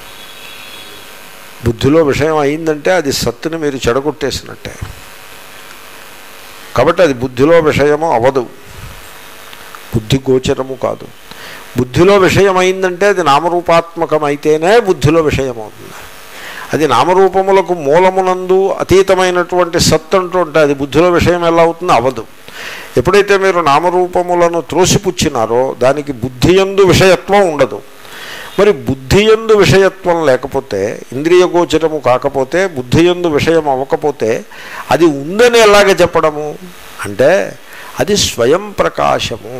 బుద్ధిలో విషయం అయిందంటే అది సత్తుని మీరు చెడగొట్టేసినట్టే కాబట్టి అది బుద్ధిలో విషయము అవదు బుద్ధి గోచరము కాదు బుద్ధిలో విషయం అయిందంటే అది నామరూపాత్మకమైతేనే బుద్ధిలో విషయం అవుతుంది అది నామరూపములకు మూలమునందు అతీతమైనటువంటి సత్ అంటుంటే అది బుద్ధిలో విషయం ఎలా అవుతుందో అవదు ఎప్పుడైతే మీరు నామరూపములను త్రోసిపుచ్చినారో దానికి బుద్ధి ఎందు విషయత్వం ఉండదు మరి బుద్ధి ఎందు విషయత్వం లేకపోతే ఇంద్రియ గోచరము కాకపోతే బుద్ధి ఎందు విషయం అవ్వకపోతే అది ఉందని ఎలాగ చెప్పడము అంటే అది స్వయం ప్రకాశము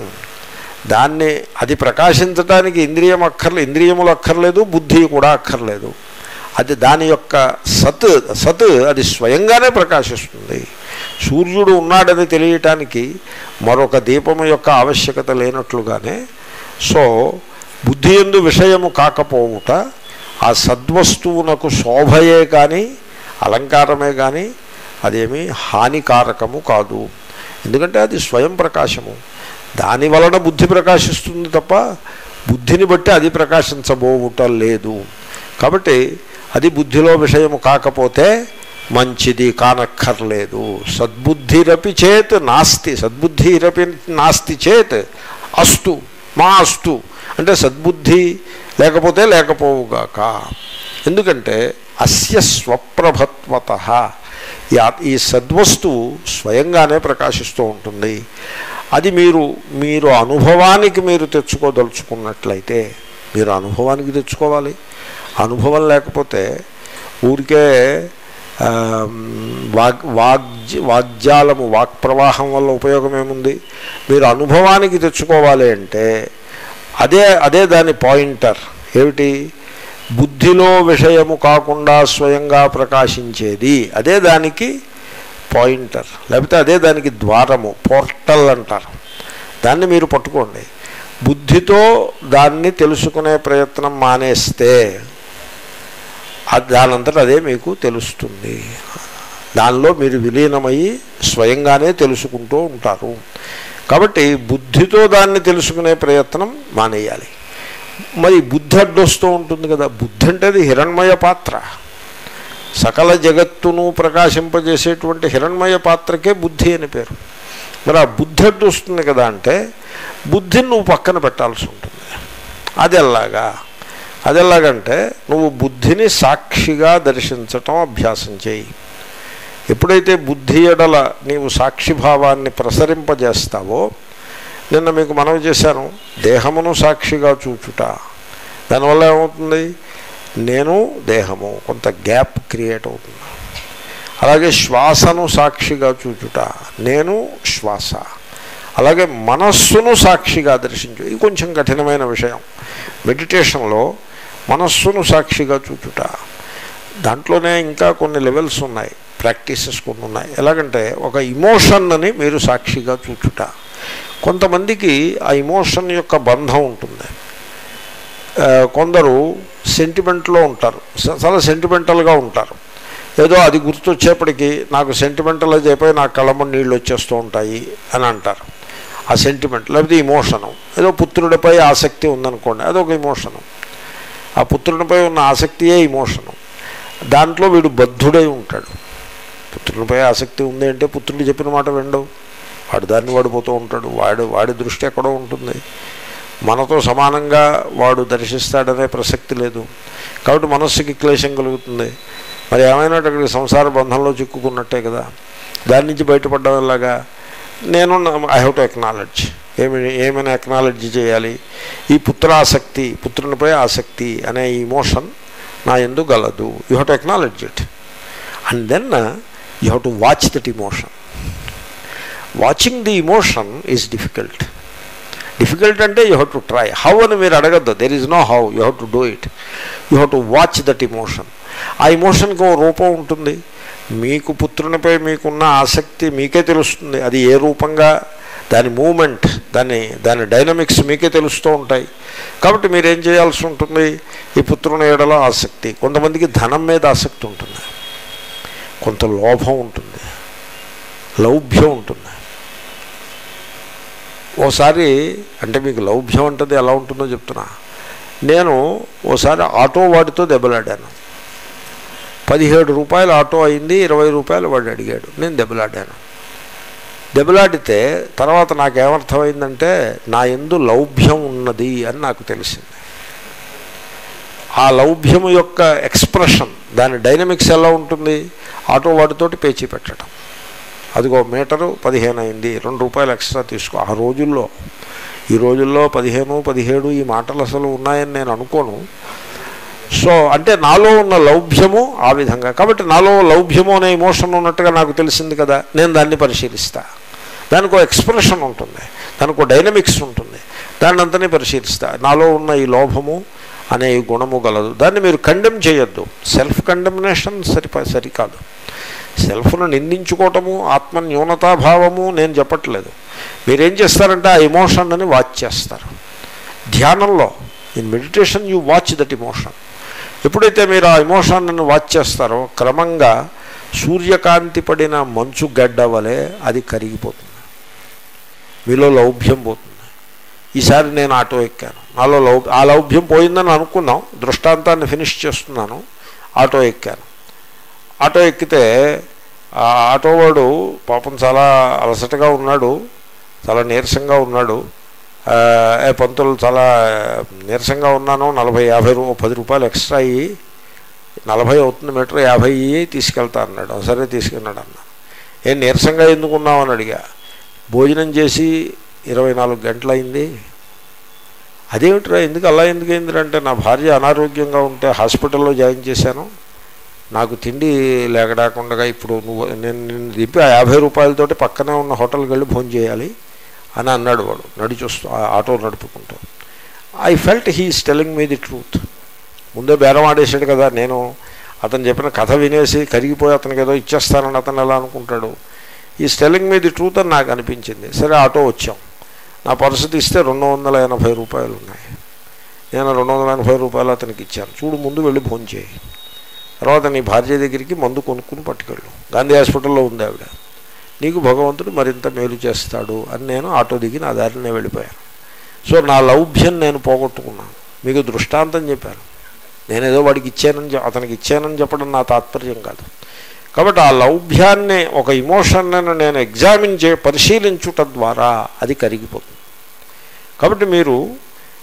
దాన్ని అది ప్రకాశించడానికి ఇంద్రియం అక్కర్లేదు ఇంద్రియములు అక్కర్లేదు బుద్ధి కూడా అక్కర్లేదు అది దాని యొక్క సత్ సత్ అది స్వయంగానే ప్రకాశిస్తుంది సూర్యుడు ఉన్నాడని తెలియటానికి మరొక దీపము యొక్క ఆవశ్యకత లేనట్లుగానే సో బుద్ధి ఎందు విషయము కాకపోవుట ఆ సద్వస్తువునకు శోభయే కానీ అలంకారమే కానీ అదేమీ హానికారకము కాదు ఎందుకంటే అది స్వయం ప్రకాశము దాని వలన బుద్ధి ప్రకాశిస్తుంది తప్ప బుద్ధిని బట్టి అది ప్రకాశించబోవుట లేదు కాబట్టి అది బుద్ధిలో విషయము కాకపోతే మంచిది కానక్కర్లేదు సద్బుద్ధిరపి చేత్ నాస్తి సద్బుద్ధిరపి నాస్తి చేత్ అస్తు మా అస్తు అంటే సద్బుద్ధి లేకపోతే లేకపోవుగాక ఎందుకంటే అస్య స్వప్రభత్వత ఈ ఆత్- ఈ సద్వస్తువు స్వయంగానే ప్రకాశిస్తూ ఉంటుంది అది మీరు మీరు అనుభవానికి మీరు తెచ్చుకోదలుచుకున్నట్లయితే మీరు అనుభవానికి తెచ్చుకోవాలి అనుభవం లేకపోతే ఊరికే ఆ, వాగ్ వాగ్జ వాగ్జాలము వాక్ ప్రవాహం వల్ల ఉపయోగం ఏముంది మీరు అనుభవానికి తెచ్చుకోవాలి అంటే అదే అదే దాని పాయింటర్ ఏమిటి బుద్ధిలో విషయము కాకుండా స్వయంగా ప్రకాశించేది అదే దానికి పాయింటర్ లేకపోతే అదే దానికి ద్వారము పోర్టల్ అంటారు దాన్ని మీరు పట్టుకోండి బుద్ధితో దాన్ని తెలుసుకునే ప్రయత్నం మానేస్తే అది దానంతట అదే మీకు తెలుస్తుంది దానిలో మీరు విలీనమయ్యి స్వయంగానే తెలుసుకుంటూ ఉంటారు కాబట్టి బుద్ధితో దాన్ని తెలుసుకునే ప్రయత్నం మానేయాలి మరి బుద్ధి అడ్డొస్తూ ఉంటుంది కదా బుద్ధి అంటే అది హిరణ్మయ పాత్ర సకల జగత్తును ప్రకాశింపజేసేటువంటి హిరణ్మయ పాత్రకే బుద్ధి అని పేరు మరి ఆ బుద్ధి అడ్డు వస్తుంది కదా అంటే బుద్ధిని నువ్వు పక్కన పెట్టాల్సి ఉంటుంది అది ఎలాగా అది ఎలాగంటే నువ్వు బుద్ధిని సాక్షిగా దర్శించటం అభ్యాసం చేయి ఎప్పుడైతే బుద్ధి ఎడల నీవు సాక్షిభావాన్ని ప్రసరింపజేస్తావో నిన్న మీకు మనవి చేశాను దేహమును సాక్షిగా చూచుట దానివల్ల ఏమవుతుంది నేను దేహము కొంత గ్యాప్ క్రియేట్ అవుతుంది అలాగే శ్వాసను సాక్షిగా చూచుట నేను శ్వాస అలాగే మనస్సును సాక్షిగా దర్శించు ఇది కొంచెం కఠినమైన విషయం మెడిటేషన్లో మనస్సును సాక్షిగా చూచుట దాంట్లోనే ఇంకా కొన్ని లెవెల్స్ ఉన్నాయి ప్రాక్టీసెస్ కొన్ని ఉన్నాయి ఎలాగంటే ఒక ఇమోషన్ని మీరు సాక్షిగా చూచుట కొంతమందికి ఆ ఇమోషన్ యొక్క బంధం ఉంటుంది ఆ, కొందరు సెంటిమెంట్లో ఉంటారు స- చాలా సెంటిమెంటల్గా ఉంటారు ఏదో అది గుర్తొచ్చేప్పటికి నాకు సెంటిమెంటల్ అది అయిపోయి నాకు కళ్ళమ్మ నీళ్ళు వచ్చేస్తూ ఉంటాయి అని అంటారు ఆ సెంటిమెంట్ లేకపోతే ఇమోషను ఏదో పుత్రుడిపై ఆసక్తి ఉందనుకోండి అదొక ఇమోషను ఆ పుత్రునిపై ఉన్న ఆసక్తియే ఇమోషను దాంట్లో వీడు బద్ధుడై ఉంటాడు పుత్రునిపై ఆసక్తి ఉంది అంటే పుత్రుడు చెప్పిన మాట వినడు వాడు దాన్ని వాడిపోతూ ఉంటాడు వాడు వాడి దృష్టి ఎక్కడో ఉంటుంది మనతో సమానంగా వాడు దర్శిస్తాడనే ప్రసక్తి లేదు కాబట్టి మనస్సుకి క్లేశం కలుగుతుంది మరి ఏమైనా అక్కడికి సంసార బంధంలో చిక్కుకున్నట్టే కదా దాని నుంచి బయటపడడం ఎలాగా నేను ఐ హ్యావ్ టు ఎక్నాలెడ్జ్ ఏమి ఏమైనా ఎక్నాలెడ్జ్ చేయాలి ఈ పుత్రాసక్తి పుత్రునిపై ఆసక్తి అనే ఇమోషన్ నా ఎందు గలదు you have to acknowledge it and then you have to watch that emotion watching the emotion is difficult difficult అంటే you have to try how అని మీరు అడగద్దు there is no how you have to do it you have to watch that emotion ఆ ఇమోషన్కి ఓ రూపం ఉంటుంది మీకు పుత్రునిపై మీకున్న ఆసక్తి మీకే తెలుస్తుంది అది ఏ రూపంగా దాని మూమెంట్ దాని దాని డైనమిక్స్ మీకే తెలుస్తూ ఉంటాయి కాబట్టి మీరేం చేయాల్సి ఉంటుంది ఈ పుత్రుని ఏడలో ఆసక్తి కొంతమందికి ధనం మీద ఆసక్తి ఉంటుంది కొంత లోభం ఉంటుంది లౌభ్యం ఉంటుంది ఓసారి అంటే మీకు లౌభ్యం అంటది ఎలా ఉంటుందో చెప్తున్నా నేను ఓసారి ఆటో వాడితో దెబ్బలాడాను పదిహేడు రూపాయలు ఆటో అయింది ఇరవై రూపాయలు వాడు అడిగాడు నేను దెబ్బలాడాను దెబ్బలాడితే తర్వాత నాకు ఏమర్థమైందంటే నా ఎందు లౌభ్యం ఉన్నది అని నాకు తెలిసింది ఆ లౌభ్యము యొక్క ఎక్స్ప్రెషన్ దాని డైనమిక్స్ ఎలా ఉంటుంది ఆటో వాడితోటి పేచీ పెట్టడం అదిగో మీటరు పదిహేను అయింది రెండు రూపాయలు ఎక్స్ట్రా తీసుకో ఆ రోజుల్లో ఈ రోజుల్లో పదిహేను పదిహేడు ఈ మాటలు అసలు ఉన్నాయని నేను అనుకోను సో అంటే నాలో ఉన్న లౌభ్యము ఆ విధంగా కాబట్టి నాలో లౌభ్యము అనే ఇమోషన్ ఉన్నట్టుగా నాకు తెలిసింది కదా నేను దాన్ని పరిశీలిస్తా దానికి ఒక ఎక్స్ప్రెషన్ ఉంటుంది దానికి ఒక డైనమిక్స్ ఉంటుంది దాన్ని అంతనే పరిశీలిస్తా నాలో ఉన్న ఈ లోభము అనే ఈ గుణము గలదు దాన్ని మీరు కండెమ్ చేయొద్దు సెల్ఫ్ కండెమినేషన్ సరిప సరికాదు సెల్ఫ్ను నిందించుకోవటము ఆత్మ న్యూనతాభావము నేను చెప్పట్లేదు మీరేం చేస్తారంటే ఆ ఎమోషన్ అని వాచ్ చేస్తారు ధ్యానంలో in meditation you watch that emotion ఎప్పుడైతే మీరు ఆ ఇమోషన్ని వాచ్ చేస్తారో క్రమంగా సూర్యకాంతి పడిన మంచు గడ్డ వలె అది కరిగిపోతుంది మీలో లౌభ్యం పోతుంది ఈసారి నేను ఆటో ఎక్కాను నాలో లౌ ఆ లౌభ్యం పోయిందని అనుకున్నాం దృష్టాంతాన్ని ఫినిష్ చేస్తున్నాను ఆటో ఎక్కాను ఆటో ఎక్కితే ఆ ఆటో వాడు పాపం చాలా అలసటగా ఉన్నాడు చాలా నీరసంగా ఉన్నాడు ఆ, ఏ పంతులు చాలా నీరసంగా ఉన్నాను నలభై యాభై రూ పది రూపాయలు ఎక్స్ట్రా అయ్యి నలభై అవుతుంది మీటర్ యాభై అయ్యి తీసుకెళ్తా అన్నాడు సరే తీసుకెళ్ళాడు అన్న ఏం నీరసంగా ఎందుకు ఉన్నావు అని అడిగా భోజనం చేసి ఇరవై నాలుగు గంటలైంది అదేమిట్రా ఎందుకు అలా ఎందుకు అయిందంటే నా భార్య అనారోగ్యంగా ఉంటే హాస్పిటల్లో జాయిన్ చేశాను నాకు తిండి లేకడాకుండా ఇప్పుడు నువ్వు నేను నిన్ను దింపి ఆ యాభై రూపాయలతోటి పక్కనే ఉన్న హోటల్కి వెళ్ళి ఫోన్ చేయాలి అని అన్నాడు వాడు నడిచొస్తూ ఆ ఆటో నడుపుకుంటూ I felt he's telling me the truth ముందే బేరం ఆడేసాడు కదా నేను అతను చెప్పిన కథ వినేసి కరిగిపోయి అతనికి ఏదో ఇచ్చేస్తానని అతను ఎలా అనుకుంటాడు ఈ స్టెల్లింగ్ మీ ది ట్రూత్ అని నాకు అనిపించింది సరే ఆటో వచ్చాం నా పరిస్థితి ఇస్తే రెండు వందల ఎనభై రూపాయలు ఉన్నాయి నేను రెండు వందల ఎనభై రూపాయలు అతనికి ఇచ్చాను చూడు ముందు వెళ్ళి ఫోన్ చేయి తర్వాత నీ భార్య దగ్గరికి మందు కొనుక్కుని పట్టుకెళ్ళు గాంధీ హాస్పిటల్లో ఉంది ఆవిడ నీకు భగవంతుడు మరింత మేలు చేస్తాడు అని నేను ఆటో దిగి నా దారిని వెళ్ళిపోయాను సో నా లౌభ్యం నేను పోగొట్టుకున్నాను మీకు దృష్టాంతం చెప్పాను నేనేదో వాడికి ఇచ్చానని చె- అతనికి ఇచ్చానని చెప్పడం నా తాత్పర్యం కాదు కాబట్టి ఆ లౌభ్యాన్ని ఒక ఇమోషన్ను నేను ఎగ్జామిన్ చే పరిశీలించుట ద్వారా అది కరిగిపోతుంది కాబట్టి మీరు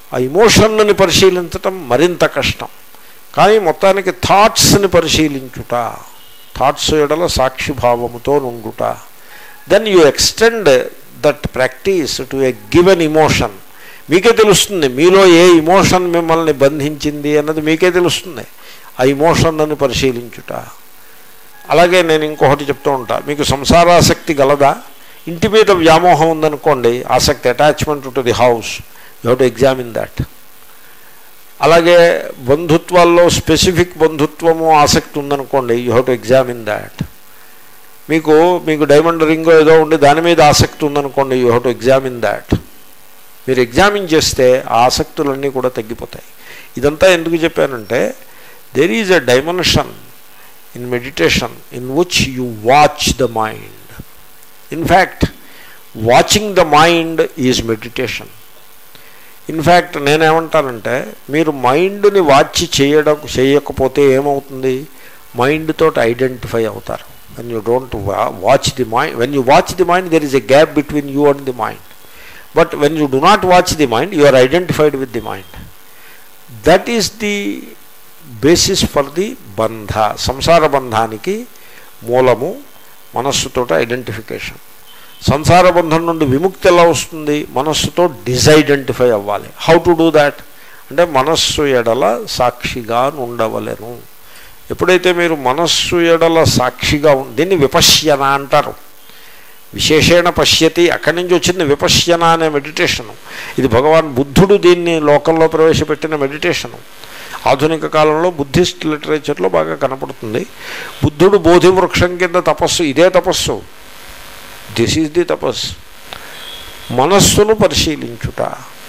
ఆ ఇమోషన్ని పరిశీలించటం మరింత కష్టం కానీ మొత్తానికి థాట్స్ని పరిశీలించుట థాట్స్ ఎడల సాక్షిభావముతో నుండుట then you extend that practice to a given emotion మీకే తెలుస్తుంది మీలో ఏ ఇమోషన్ మిమ్మల్ని బంధించింది అన్నది మీకే తెలుస్తుంది ఆ ఇమోషన్ అని పరిశీలించుట అలాగే నేను ఇంకొకటి చెప్తూ ఉంటా మీకు సంసారాసక్తి గలదా ఇంటి మీద వ్యామోహం ఉందనుకోండి ఆసక్తి attachment to the house you have to examine that అలాగే బంధుత్వాల్లో స్పెసిఫిక్ బంధుత్వము ఆసక్తి ఉందనుకోండి you have to examine that మీకు మీకు డైమండ్ రింగ్ ఏదో ఉండి దాని మీద ఆసక్తి ఉందనుకోండి you have to examine that మీరు ఎగ్జామిన్ చేస్తే ఆ ఆసక్తులన్నీ కూడా తగ్గిపోతాయి ఇదంతా ఎందుకు చెప్పానంటే there is a dimension in meditation in which you watch the mind in fact watching the mind is meditation in fact నేనేమంటానంటే మీరు మైండ్ని వాచ్ చేయడం చేయకపోతే ఏమవుతుంది మైండ్ తోటి ఐడెంటిఫై అవుతారు when you don't watch the mind when you watch the mind there is a gap between you and the mind but when you do not watch the mind you are identified with the mind that is the basis for the బంధ సంసార బంధానికి మూలము మనస్సుతో identification సంసార బంధం నుండి విముక్తి ఎలా వస్తుంది మనస్సుతో డిజైడెంటిఫై అవ్వాలి హౌ టు డూ దాట్ అంటే మనస్సు ఎడల సాక్షిగా ఉండవలెను ఎప్పుడైతే మీరు మనస్సు ఎడల సాక్షిగా ఉం- దీన్ని విపశ్యన అంటారు విశేషణ పశ్యతి అక్కడి నుంచి వచ్చింది విపశ్యన అనే మెడిటేషను ఇది భగవాన్ బుద్ధుడు దీన్ని లోకంలో ప్రవేశపెట్టిన మెడిటేషను ఆధునిక కాలంలో బుద్ధిస్ట్ లిటరేచర్లో బాగా కనపడుతుంది బుద్ధుడు బోధి వృక్షం కింద తపస్సు ఇదే తపస్సు దిస్ ఈజ్ ది తపస్ మనస్సును పరిశీలించుట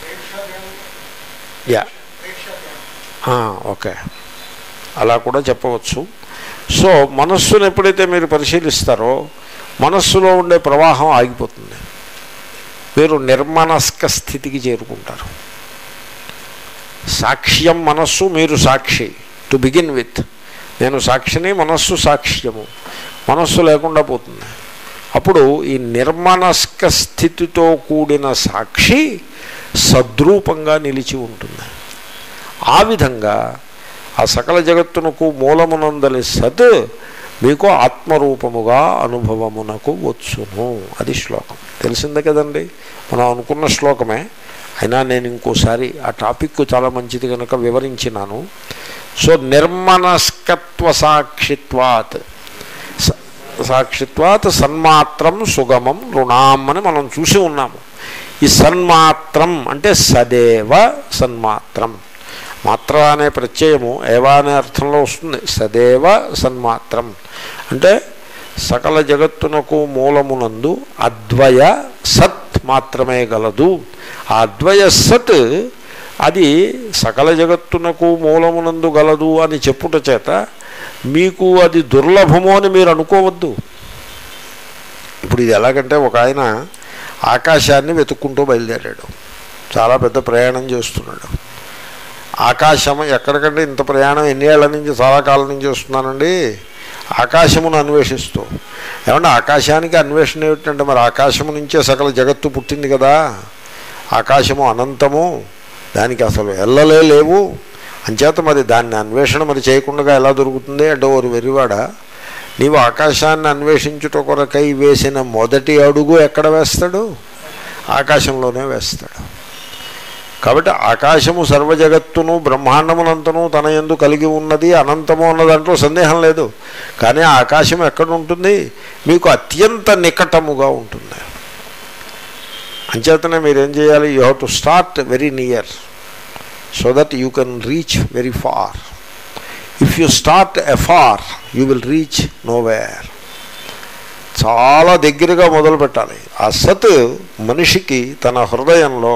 యా ఓకే అలా కూడా చెప్పవచ్చు సో మనస్సును ఎప్పుడైతే మీరు పరిశీలిస్తారో మనస్సులో ఉండే ప్రవాహం ఆగిపోతుంది మీరు నిర్మనస్క స్థితికి చేరుకుంటారు సాక్ష్యం మనస్సు మీరు సాక్షి టు బిగిన్ విత్ నేను సాక్షిని మనస్సు సాక్ష్యము మనస్సు లేకుండా పోతుంది అప్పుడు ఈ నిర్మనస్క స్థితితో కూడిన సాక్షి సద్రూపంగా నిలిచి ఉంటుంది ఆ విధంగా ఆ సకల జగత్తునకు మూలమునందలి సత్ మీకు ఆత్మరూపముగా అనుభవమునకు వచ్చును అది శ్లోకం తెలిసిందే కదండి మనం అనుకున్న శ్లోకమే అయినా నేను ఇంకోసారి ఆ టాపిక్ చాలా మంచిది కనుక వివరించినాను సో నిర్మనస్కత్వ సాక్షిత్వాత్ స- సాక్షిత్వాత్ సన్మాత్రం సుగమం రుణాం అని మనం చూసి ఉన్నాము ఈ సన్మాత్రం అంటే సదేవ సన్మాత్రం మాత్ర అనే ప్రత్యయము ఏవా అనే అర్థంలో వస్తుంది సదేవ సన్మాత్రం అంటే సకల జగత్తునకు మూలమునందు అద్వయ సత్ మాత్రమే గలదు ఆ అద్వయ సత్ అది సకల జగత్తునకు మూలమునందు గలదు అని చెప్పుట చేత మీకు అది దుర్లభము అని మీరు అనుకోవద్దు ఇప్పుడు ఇది ఎలాగంటే ఒక ఆయన ఆకాశాన్ని వెతుక్కుంటూ బయలుదేరాడు చాలా పెద్ద ప్రయాణం చేస్తున్నాడు ఆకాశం ఎక్కడికంటే ఇంత ప్రయాణం ఎన్ని ఏళ్ల నుంచి చాలా కాలం నుంచి వస్తున్నానండి ఆకాశమును అన్వేషిస్తూ ఏమన్నా ఆకాశానికి అన్వేషణ ఏమిటంటే మరి ఆకాశము నుంచే సకల జగత్తు పుట్టింది కదా ఆకాశము అనంతము దానికి అసలు ఎల్లలే లేవు అంచేత మరి దాన్ని అన్వేషణ మరి చేయకుండా ఎలా దొరుకుతుంది అంటే ఓరు వెరివాడ నీవు ఆకాశాన్ని అన్వేషించుట కొరకై వేసిన మొదటి అడుగు ఎక్కడ వేస్తాడు ఆకాశంలోనే వేస్తాడు కాబట్టి ఆకాశము సర్వజగత్తును బ్రహ్మాండమునంతను తన ఎందు కలిగి ఉన్నది అనంతము ఉన్న దాంట్లో సందేహం లేదు కానీ ఆ ఆకాశం ఎక్కడ ఉంటుంది మీకు అత్యంత నికటముగా ఉంటుంది అంచేతనే మీరేం చేయాలి you have to start very near so that you can reach very far if you start afar you will reach nowhere చాలా దగ్గరగా మొదలు పెట్టాలి ఆ సత్ మనిషికి తన హృదయంలో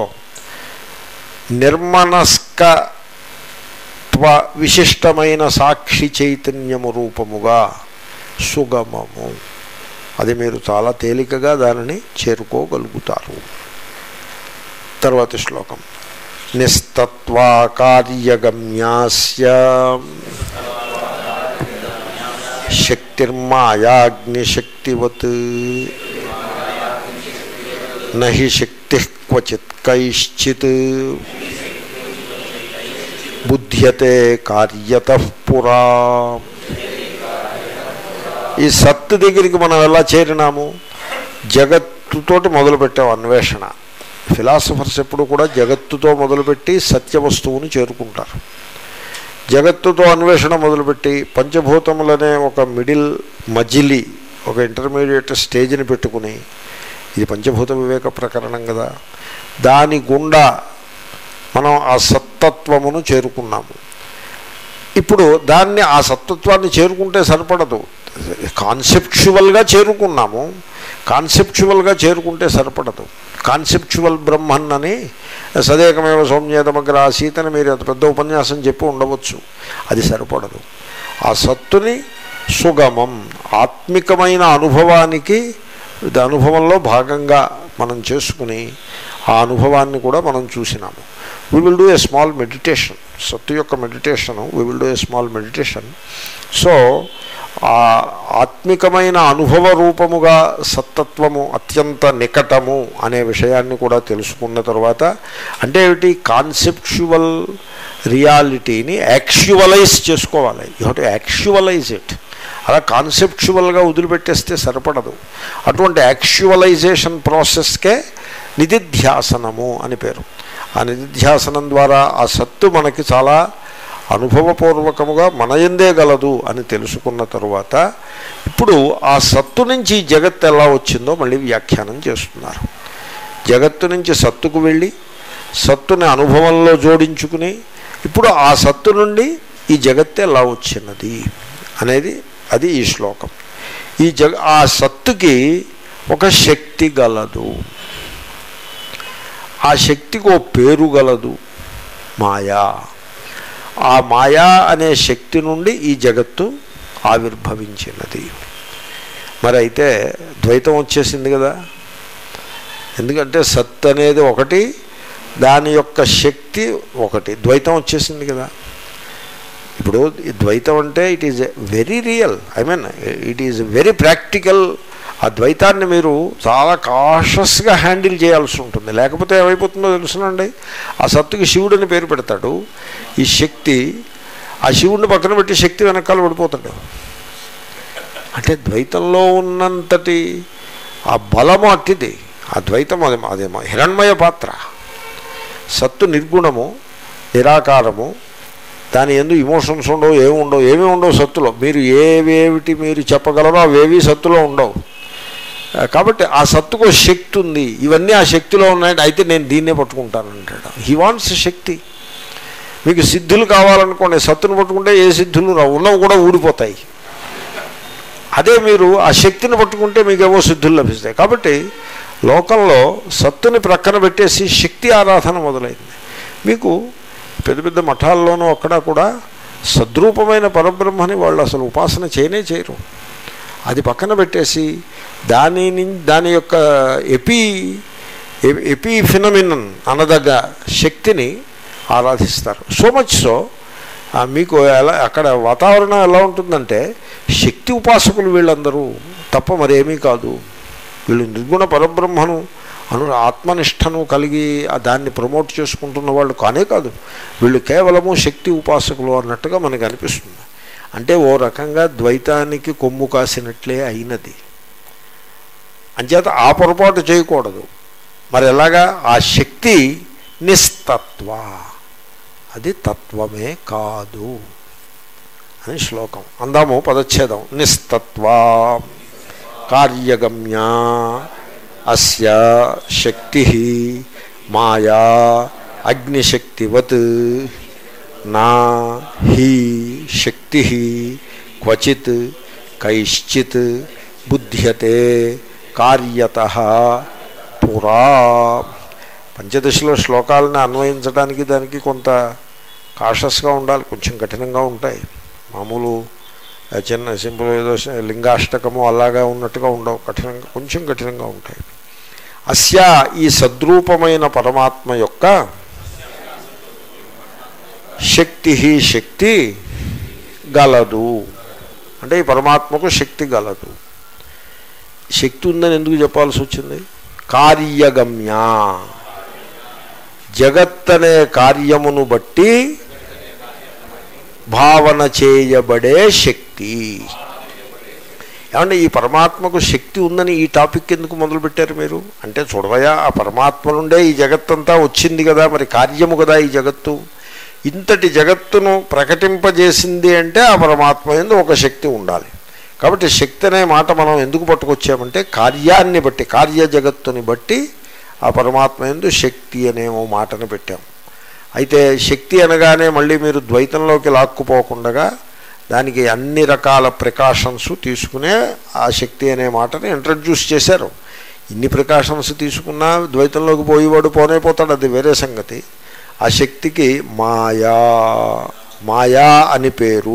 నిర్మనస్క త్వ విశిష్టమైన సాక్షి చైతన్యము రూపముగా సుగమము అది మీరు చాలా తేలికగా దానిని చేరుకోగలుగుతారు తర్వాతి శ్లోకం నిస్తత్వా కార్యగమ్యాస్య శక్తిర్మాయాగ్నిశక్తివత్ నహి శక్తి క్వచిత్ కైశ్చిత్ బుధ్యతే కార్యత పురా ఈ సత్తు దగ్గరికి మనం ఎలా చేరినాము జగత్తుతోటి మొదలుపెట్టాం అన్వేషణ ఫిలాసఫర్స్ ఎప్పుడు కూడా జగత్తుతో మొదలుపెట్టి సత్య వస్తువుని చేరుకుంటారు జగత్తుతో అన్వేషణ మొదలుపెట్టి పంచభూతములనే ఒక మిడిల్ మజిలి ఒక ఇంటర్మీడియట్ స్టేజ్ని పెట్టుకుని ఇది పంచభూత వివేక ప్రకరణం కదా దాని గుండా మనం ఆ సత్తత్వమును చేరుకున్నాము ఇప్పుడు దాన్ని ఆ సత్తత్వాన్ని చేరుకుంటే సరిపడదు కాన్సెప్చువల్గా చేరుకున్నాము కాన్సెప్చువల్గా చేరుకుంటే సరిపడదు కాన్సెప్చువల్ బ్రహ్మన్ అని సదేకమేవ సౌమ్యేతమగ్ర ఆసీత్ అని మీరు అంత పెద్ద ఉపన్యాసం చెప్పి ఉండవచ్చు అది సరిపడదు ఆ సత్తుని సుగమం ఆత్మికమైన అనుభవానికి ఇది అనుభవంలో భాగంగా మనం చేసుకుని ఆ అనుభవాన్ని కూడా మనం చూసినాము we will do a small meditation సత్తు యొక్క meditation we will do a small meditation so ఆ ఆత్మికమైన అనుభవ రూపముగా సత్తత్వము అత్యంత నికటము అనే విషయాన్ని కూడా తెలుసుకున్న తర్వాత అంటే ఏమిటి కాన్సెప్చువల్ రియాలిటీని యాక్చువలైజ్ చేసుకోవాలి you have to actualize it అలా కాన్సెప్చువల్గా వదిలిపెట్టేస్తే సరిపడదు అటువంటి యాక్చువలైజేషన్ ప్రాసెస్కే నిధిధ్యాసనము అని పేరు ఆ నిధిధ్యాసనం ద్వారా ఆ సత్తు మనకి చాలా అనుభవపూర్వకముగా మన ఎందే గలదు అని తెలుసుకున్న తరువాత ఇప్పుడు ఆ సత్తు నుంచి ఈ జగత్తు ఎలా వచ్చిందో మళ్ళీ వ్యాఖ్యానం చేస్తున్నారు జగత్తు నుంచి సత్తుకు వెళ్ళి సత్తుని అనుభవంలో జోడించుకుని ఇప్పుడు ఆ సత్తు నుండి ఈ జగత్తు ఎలా వచ్చినది అనేది అది ఈ శ్లోకం ఈ జగ ఆ సత్తుకి ఒక శక్తి గలదు ఆ శక్తికి ఓ పేరు గలదు మాయా ఆ మాయా అనే శక్తి నుండి ఈ జగత్తు ఆవిర్భవించినది మరి అయితే ద్వైతం వచ్చేసింది కదా ఎందుకంటే సత్ అనేది ఒకటి దాని యొక్క శక్తి ఒకటి ద్వైతం వచ్చేసింది కదా ఇప్పుడు ఈ ద్వైతం అంటే it is very real I mean it is very practical ఆ ద్వైతాన్ని మీరు చాలా కాషస్గా హ్యాండిల్ చేయాల్సి ఉంటుంది లేకపోతే ఏమైపోతుందో తెలుసునండి ఆ సత్తుకి శివుడని పేరు పెడతాడు ఈ శక్తి ఆ శివుడిని పక్కన పెట్టి శక్తి వెనకాల పడిపోతాడు అంటే ద్వైతంలో ఉన్నంతటి ఆ బలము అట్టిది ఆ ద్వైతం అదే అదేమో హిరణ్మయ పాత్ర సత్తు నిర్గుణము నిరాకారము దాని ఎందు ఇమోషన్స్ ఉండవు ఏమి ఉండవు ఏమి ఉండవు సత్తులో మీరు ఏవేమిటి మీరు చెప్పగలరో అవేవి సత్తులో ఉండవు కాబట్టి ఆ సత్తుకు శక్తి ఉంది ఇవన్నీ ఆ శక్తిలో ఉన్నాయంటే అయితే నేను దీన్నే పట్టుకుంటానంటాడు హీ వాంట్స్ శక్తి మీకు సిద్ధులు కావాలనుకోండి సత్తును పట్టుకుంటే ఏ సిద్ధులు రావు ఉన్నవి కూడా ఊడిపోతాయి అదే మీరు ఆ శక్తిని పట్టుకుంటే మీకు ఏవో సిద్ధులు లభిస్తాయి కాబట్టి లోకంలో సత్తుని ప్రక్కన పెట్టేసి శక్తి ఆరాధన మొదలైంది మీకు పెద్ద పెద్ద మఠాల్లోనూ అక్కడ కూడా సద్రూపమైన పరబ్రహ్మని వాళ్ళు అసలు ఉపాసన చేయనే చేయరు అది పక్కన పెట్టేసి దాని దాని యొక్క ఎపి ఎపి ఫినమినన్ అనదగ్గ శక్తిని ఆరాధిస్తారు సో మచ్ సో మీకు ఎలా అక్కడ వాతావరణం ఎలా ఉంటుందంటే శక్తి ఉపాసకులు వీళ్ళందరూ తప్ప మరేమీ కాదు వీళ్ళు నిర్గుణ పరబ్రహ్మను అను ఆత్మనిష్టను కలిగి దాన్ని ప్రమోట్ చేసుకుంటున్న వాళ్ళు కానే కాదు వీళ్ళు కేవలము శక్తి ఉపాసకులు అన్నట్టుగా మనకు అనిపిస్తుంది అంటే ఓ రకంగా ద్వైతానికి కొమ్ము కాసినట్లే అయినది అంచేత ఆ పొరపాటు చేయకూడదు మరి ఎలాగా ఆ శక్తి నిస్తత్వ అది తత్వమే కాదు అని శ్లోకం అందాము పదచ్ఛేదం నిస్తత్వ కార్యగమ్య అస్య శక్తి మాయా అగ్నిశక్తివత్ నా హి శక్తి క్వచిత్ కైశ్చిత్ బుధ్యతే కార్యత పురా పంచదశలో శ్లోకాలను అన్వయించడానికి దానికి కొంత కాషస్గా ఉండాలి కొంచెం కఠినంగా ఉంటాయి మామూలు చిన్న సింపుల్ ఏదో లింగాష్టకము అలాగా ఉన్నట్టుగా ఉండవు కఠినంగా కొంచెం కఠినంగా ఉంటాయి అస్య ఈ సద్రూపమైన పరమాత్మ యొక్క శక్తి శక్తి గలదు అంటే ఈ పరమాత్మకు శక్తి గలదు శక్తి ఉందని ఎందుకు చెప్పాల్సి వచ్చింది కార్యగమ్య జగత్ అనే కార్యమును బట్టి భావన చేయబడే శక్తి ఏమంటే ఈ పరమాత్మకు శక్తి ఉందని ఈ టాపిక్ ఎందుకు మొదలుపెట్టారు మీరు అంటే చూడవయా ఆ పరమాత్మ నుండే ఈ జగత్తంతా వచ్చింది కదా మరి కార్యము కదా ఈ జగత్తు ఇంతటి జగత్తును ప్రకటింపజేసింది అంటే ఆ పరమాత్మ ఎందు ఒక శక్తి ఉండాలి కాబట్టి శక్తి అనే మాట మనం ఎందుకు పట్టుకొచ్చామంటే కార్యాన్ని బట్టి కార్య జగత్తుని బట్టి ఆ పరమాత్మ ఎందు శక్తి అనే ఓ మాటను పెట్టాం అయితే శక్తి అనగానే మళ్ళీ మీరు ద్వైతంలోకి లాక్కుపోకుండా దానికి అన్ని రకాల ప్రికాషన్స్ తీసుకునే ఆ శక్తి అనే మాటని ఇంట్రడ్యూస్ చేశారు ఇన్ని ప్రికాషన్స్ తీసుకున్నా ద్వైతంలోకి పోయేవాడు పోనే పోతాడు అది వేరే సంగతి ఆ శక్తికి మాయా మాయా అని పేరు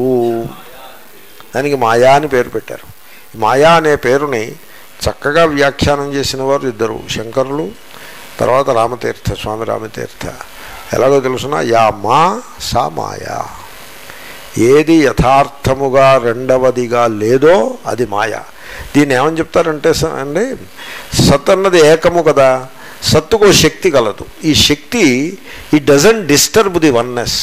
దానికి మాయా అని పేరు పెట్టారు ఈ మాయా అనే పేరుని చక్కగా వ్యాఖ్యానం చేసిన వారు ఇద్దరు శంకరులు తర్వాత రామతీర్థ స్వామి రామతీర్థ ఎలాగో తెలుసిన యా మా సా మాయా ఏది యథార్థముగా రెండవదిగా లేదో అది మాయ దీన్ని ఏమని చెప్తారంటే స- అండి సత్ అన్నది ఏకము కదా సత్తుకు శక్తి కలదు ఈ శక్తి it doesn't disturb the oneness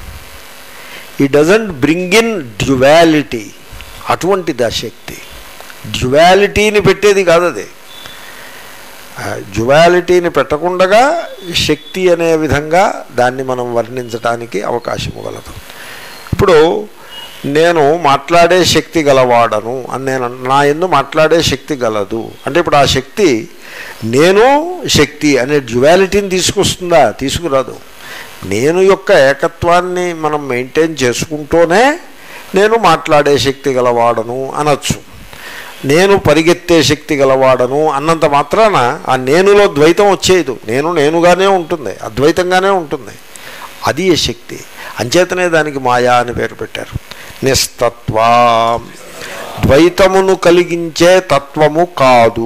it doesn't bring in duality అటువంటిది ఆ శక్తి డ్యువాలిటీని పెట్టేది కాదు అది డ్యువాలిటీని పెట్టకుండా శక్తి అనే విధంగా దాన్ని మనం వర్ణించడానికి అవకాశము గలదు ఇప్పుడు నేను మాట్లాడే శక్తి గలవాడను అని నేను అన్- నా ఎందు మాట్లాడే శక్తి గలదు అంటే ఇప్పుడు ఆ శక్తి నేను శక్తి అనే డ్యువాలిటీని తీసుకొస్తుందా తీసుకురాదు నేను యొక్క ఏకత్వాన్ని మనం మెయింటైన్ చేసుకుంటూనే నేను మాట్లాడే శక్తి గలవాడను అనొచ్చు నేను పరిగెత్తే శక్తి గలవాడను అన్నంత మాత్రాన ఆ నేనులో ద్వైతం వచ్చేది నేను నేనుగానే ఉంటుంది అద్వైతంగానే ఉంటుంది అది ఈ శక్తి అంచేతనే దానికి మాయా అని పేరు పెట్టారు నిస్తత్వా ద్వైతమును కలిగించే తత్వము కాదు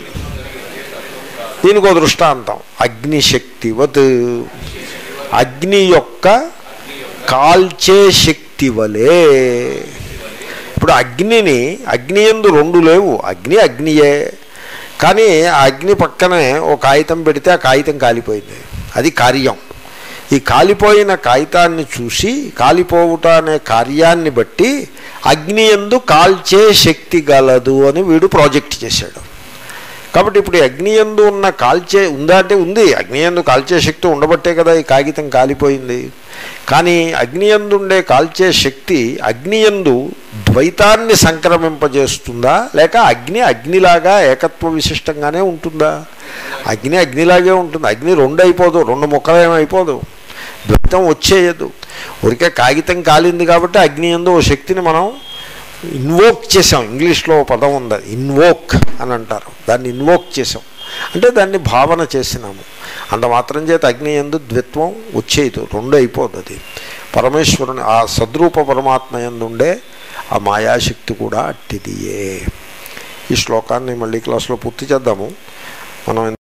దీనికి ఒక దృష్టాంతం అగ్నిశక్తివత్ అగ్ని యొక్క కాల్చే శక్తి వలె ఇప్పుడు అగ్నిని అగ్ని ఎందు రెండు లేవు అగ్ని అగ్నియే కానీ ఆ అగ్ని పక్కనే ఓ కాగితం పెడితే ఆ కాగితం కాలిపోయింది అది కార్యం ఈ కాలిపోయిన కాగితాన్ని చూసి కాలిపోవుట అనే కార్యాన్ని బట్టి అగ్ని ఎందు కాల్చే శక్తి గలదు అని వీడు ప్రాజెక్ట్ చేశాడు కాబట్టి ఇప్పుడు ఈ అగ్నియందు ఉన్న కాల్చే ఉందా అంటే ఉంది అగ్నియందు కాల్చే శక్తి ఉండబట్టే కదా ఈ కాగితం కాలిపోయింది కానీ అగ్నియందు ఉండే కాల్చే శక్తి అగ్నియందు ద్వైతాన్ని సంక్రమింపజేస్తుందా లేక అగ్ని అగ్నిలాగా ఏకత్వ విశిష్టంగానే ఉంటుందా అగ్ని అగ్నిలాగే ఉంటుంది అగ్ని రెండు అయిపోదు రెండు ముక్కలేమైపోదు ద్వైతం వచ్చేయదు ఊరికే కాగితం కాలింది కాబట్టి అగ్ని ఎందు ఓ శక్తిని మనం ఇన్వోక్ చేసాం ఇంగ్లీష్లో ఓ పదం ఉంది అది ఇన్వోక్ అని అంటారు దాన్ని ఇన్వోక్ చేసాం అంటే దాన్ని భావన చేసినాము అంత మాత్రం చేత అగ్ని ఎందు ద్విత్వం వచ్చేది రెండు అయిపోదు అది పరమేశ్వరుని ఆ సద్రూప పరమాత్మ ఎందుండే ఆ మాయాశక్తి కూడా అట్టిదియే ఈ శ్లోకాన్ని మళ్ళీ క్లాస్లో పూర్తి చేద్దాము మనం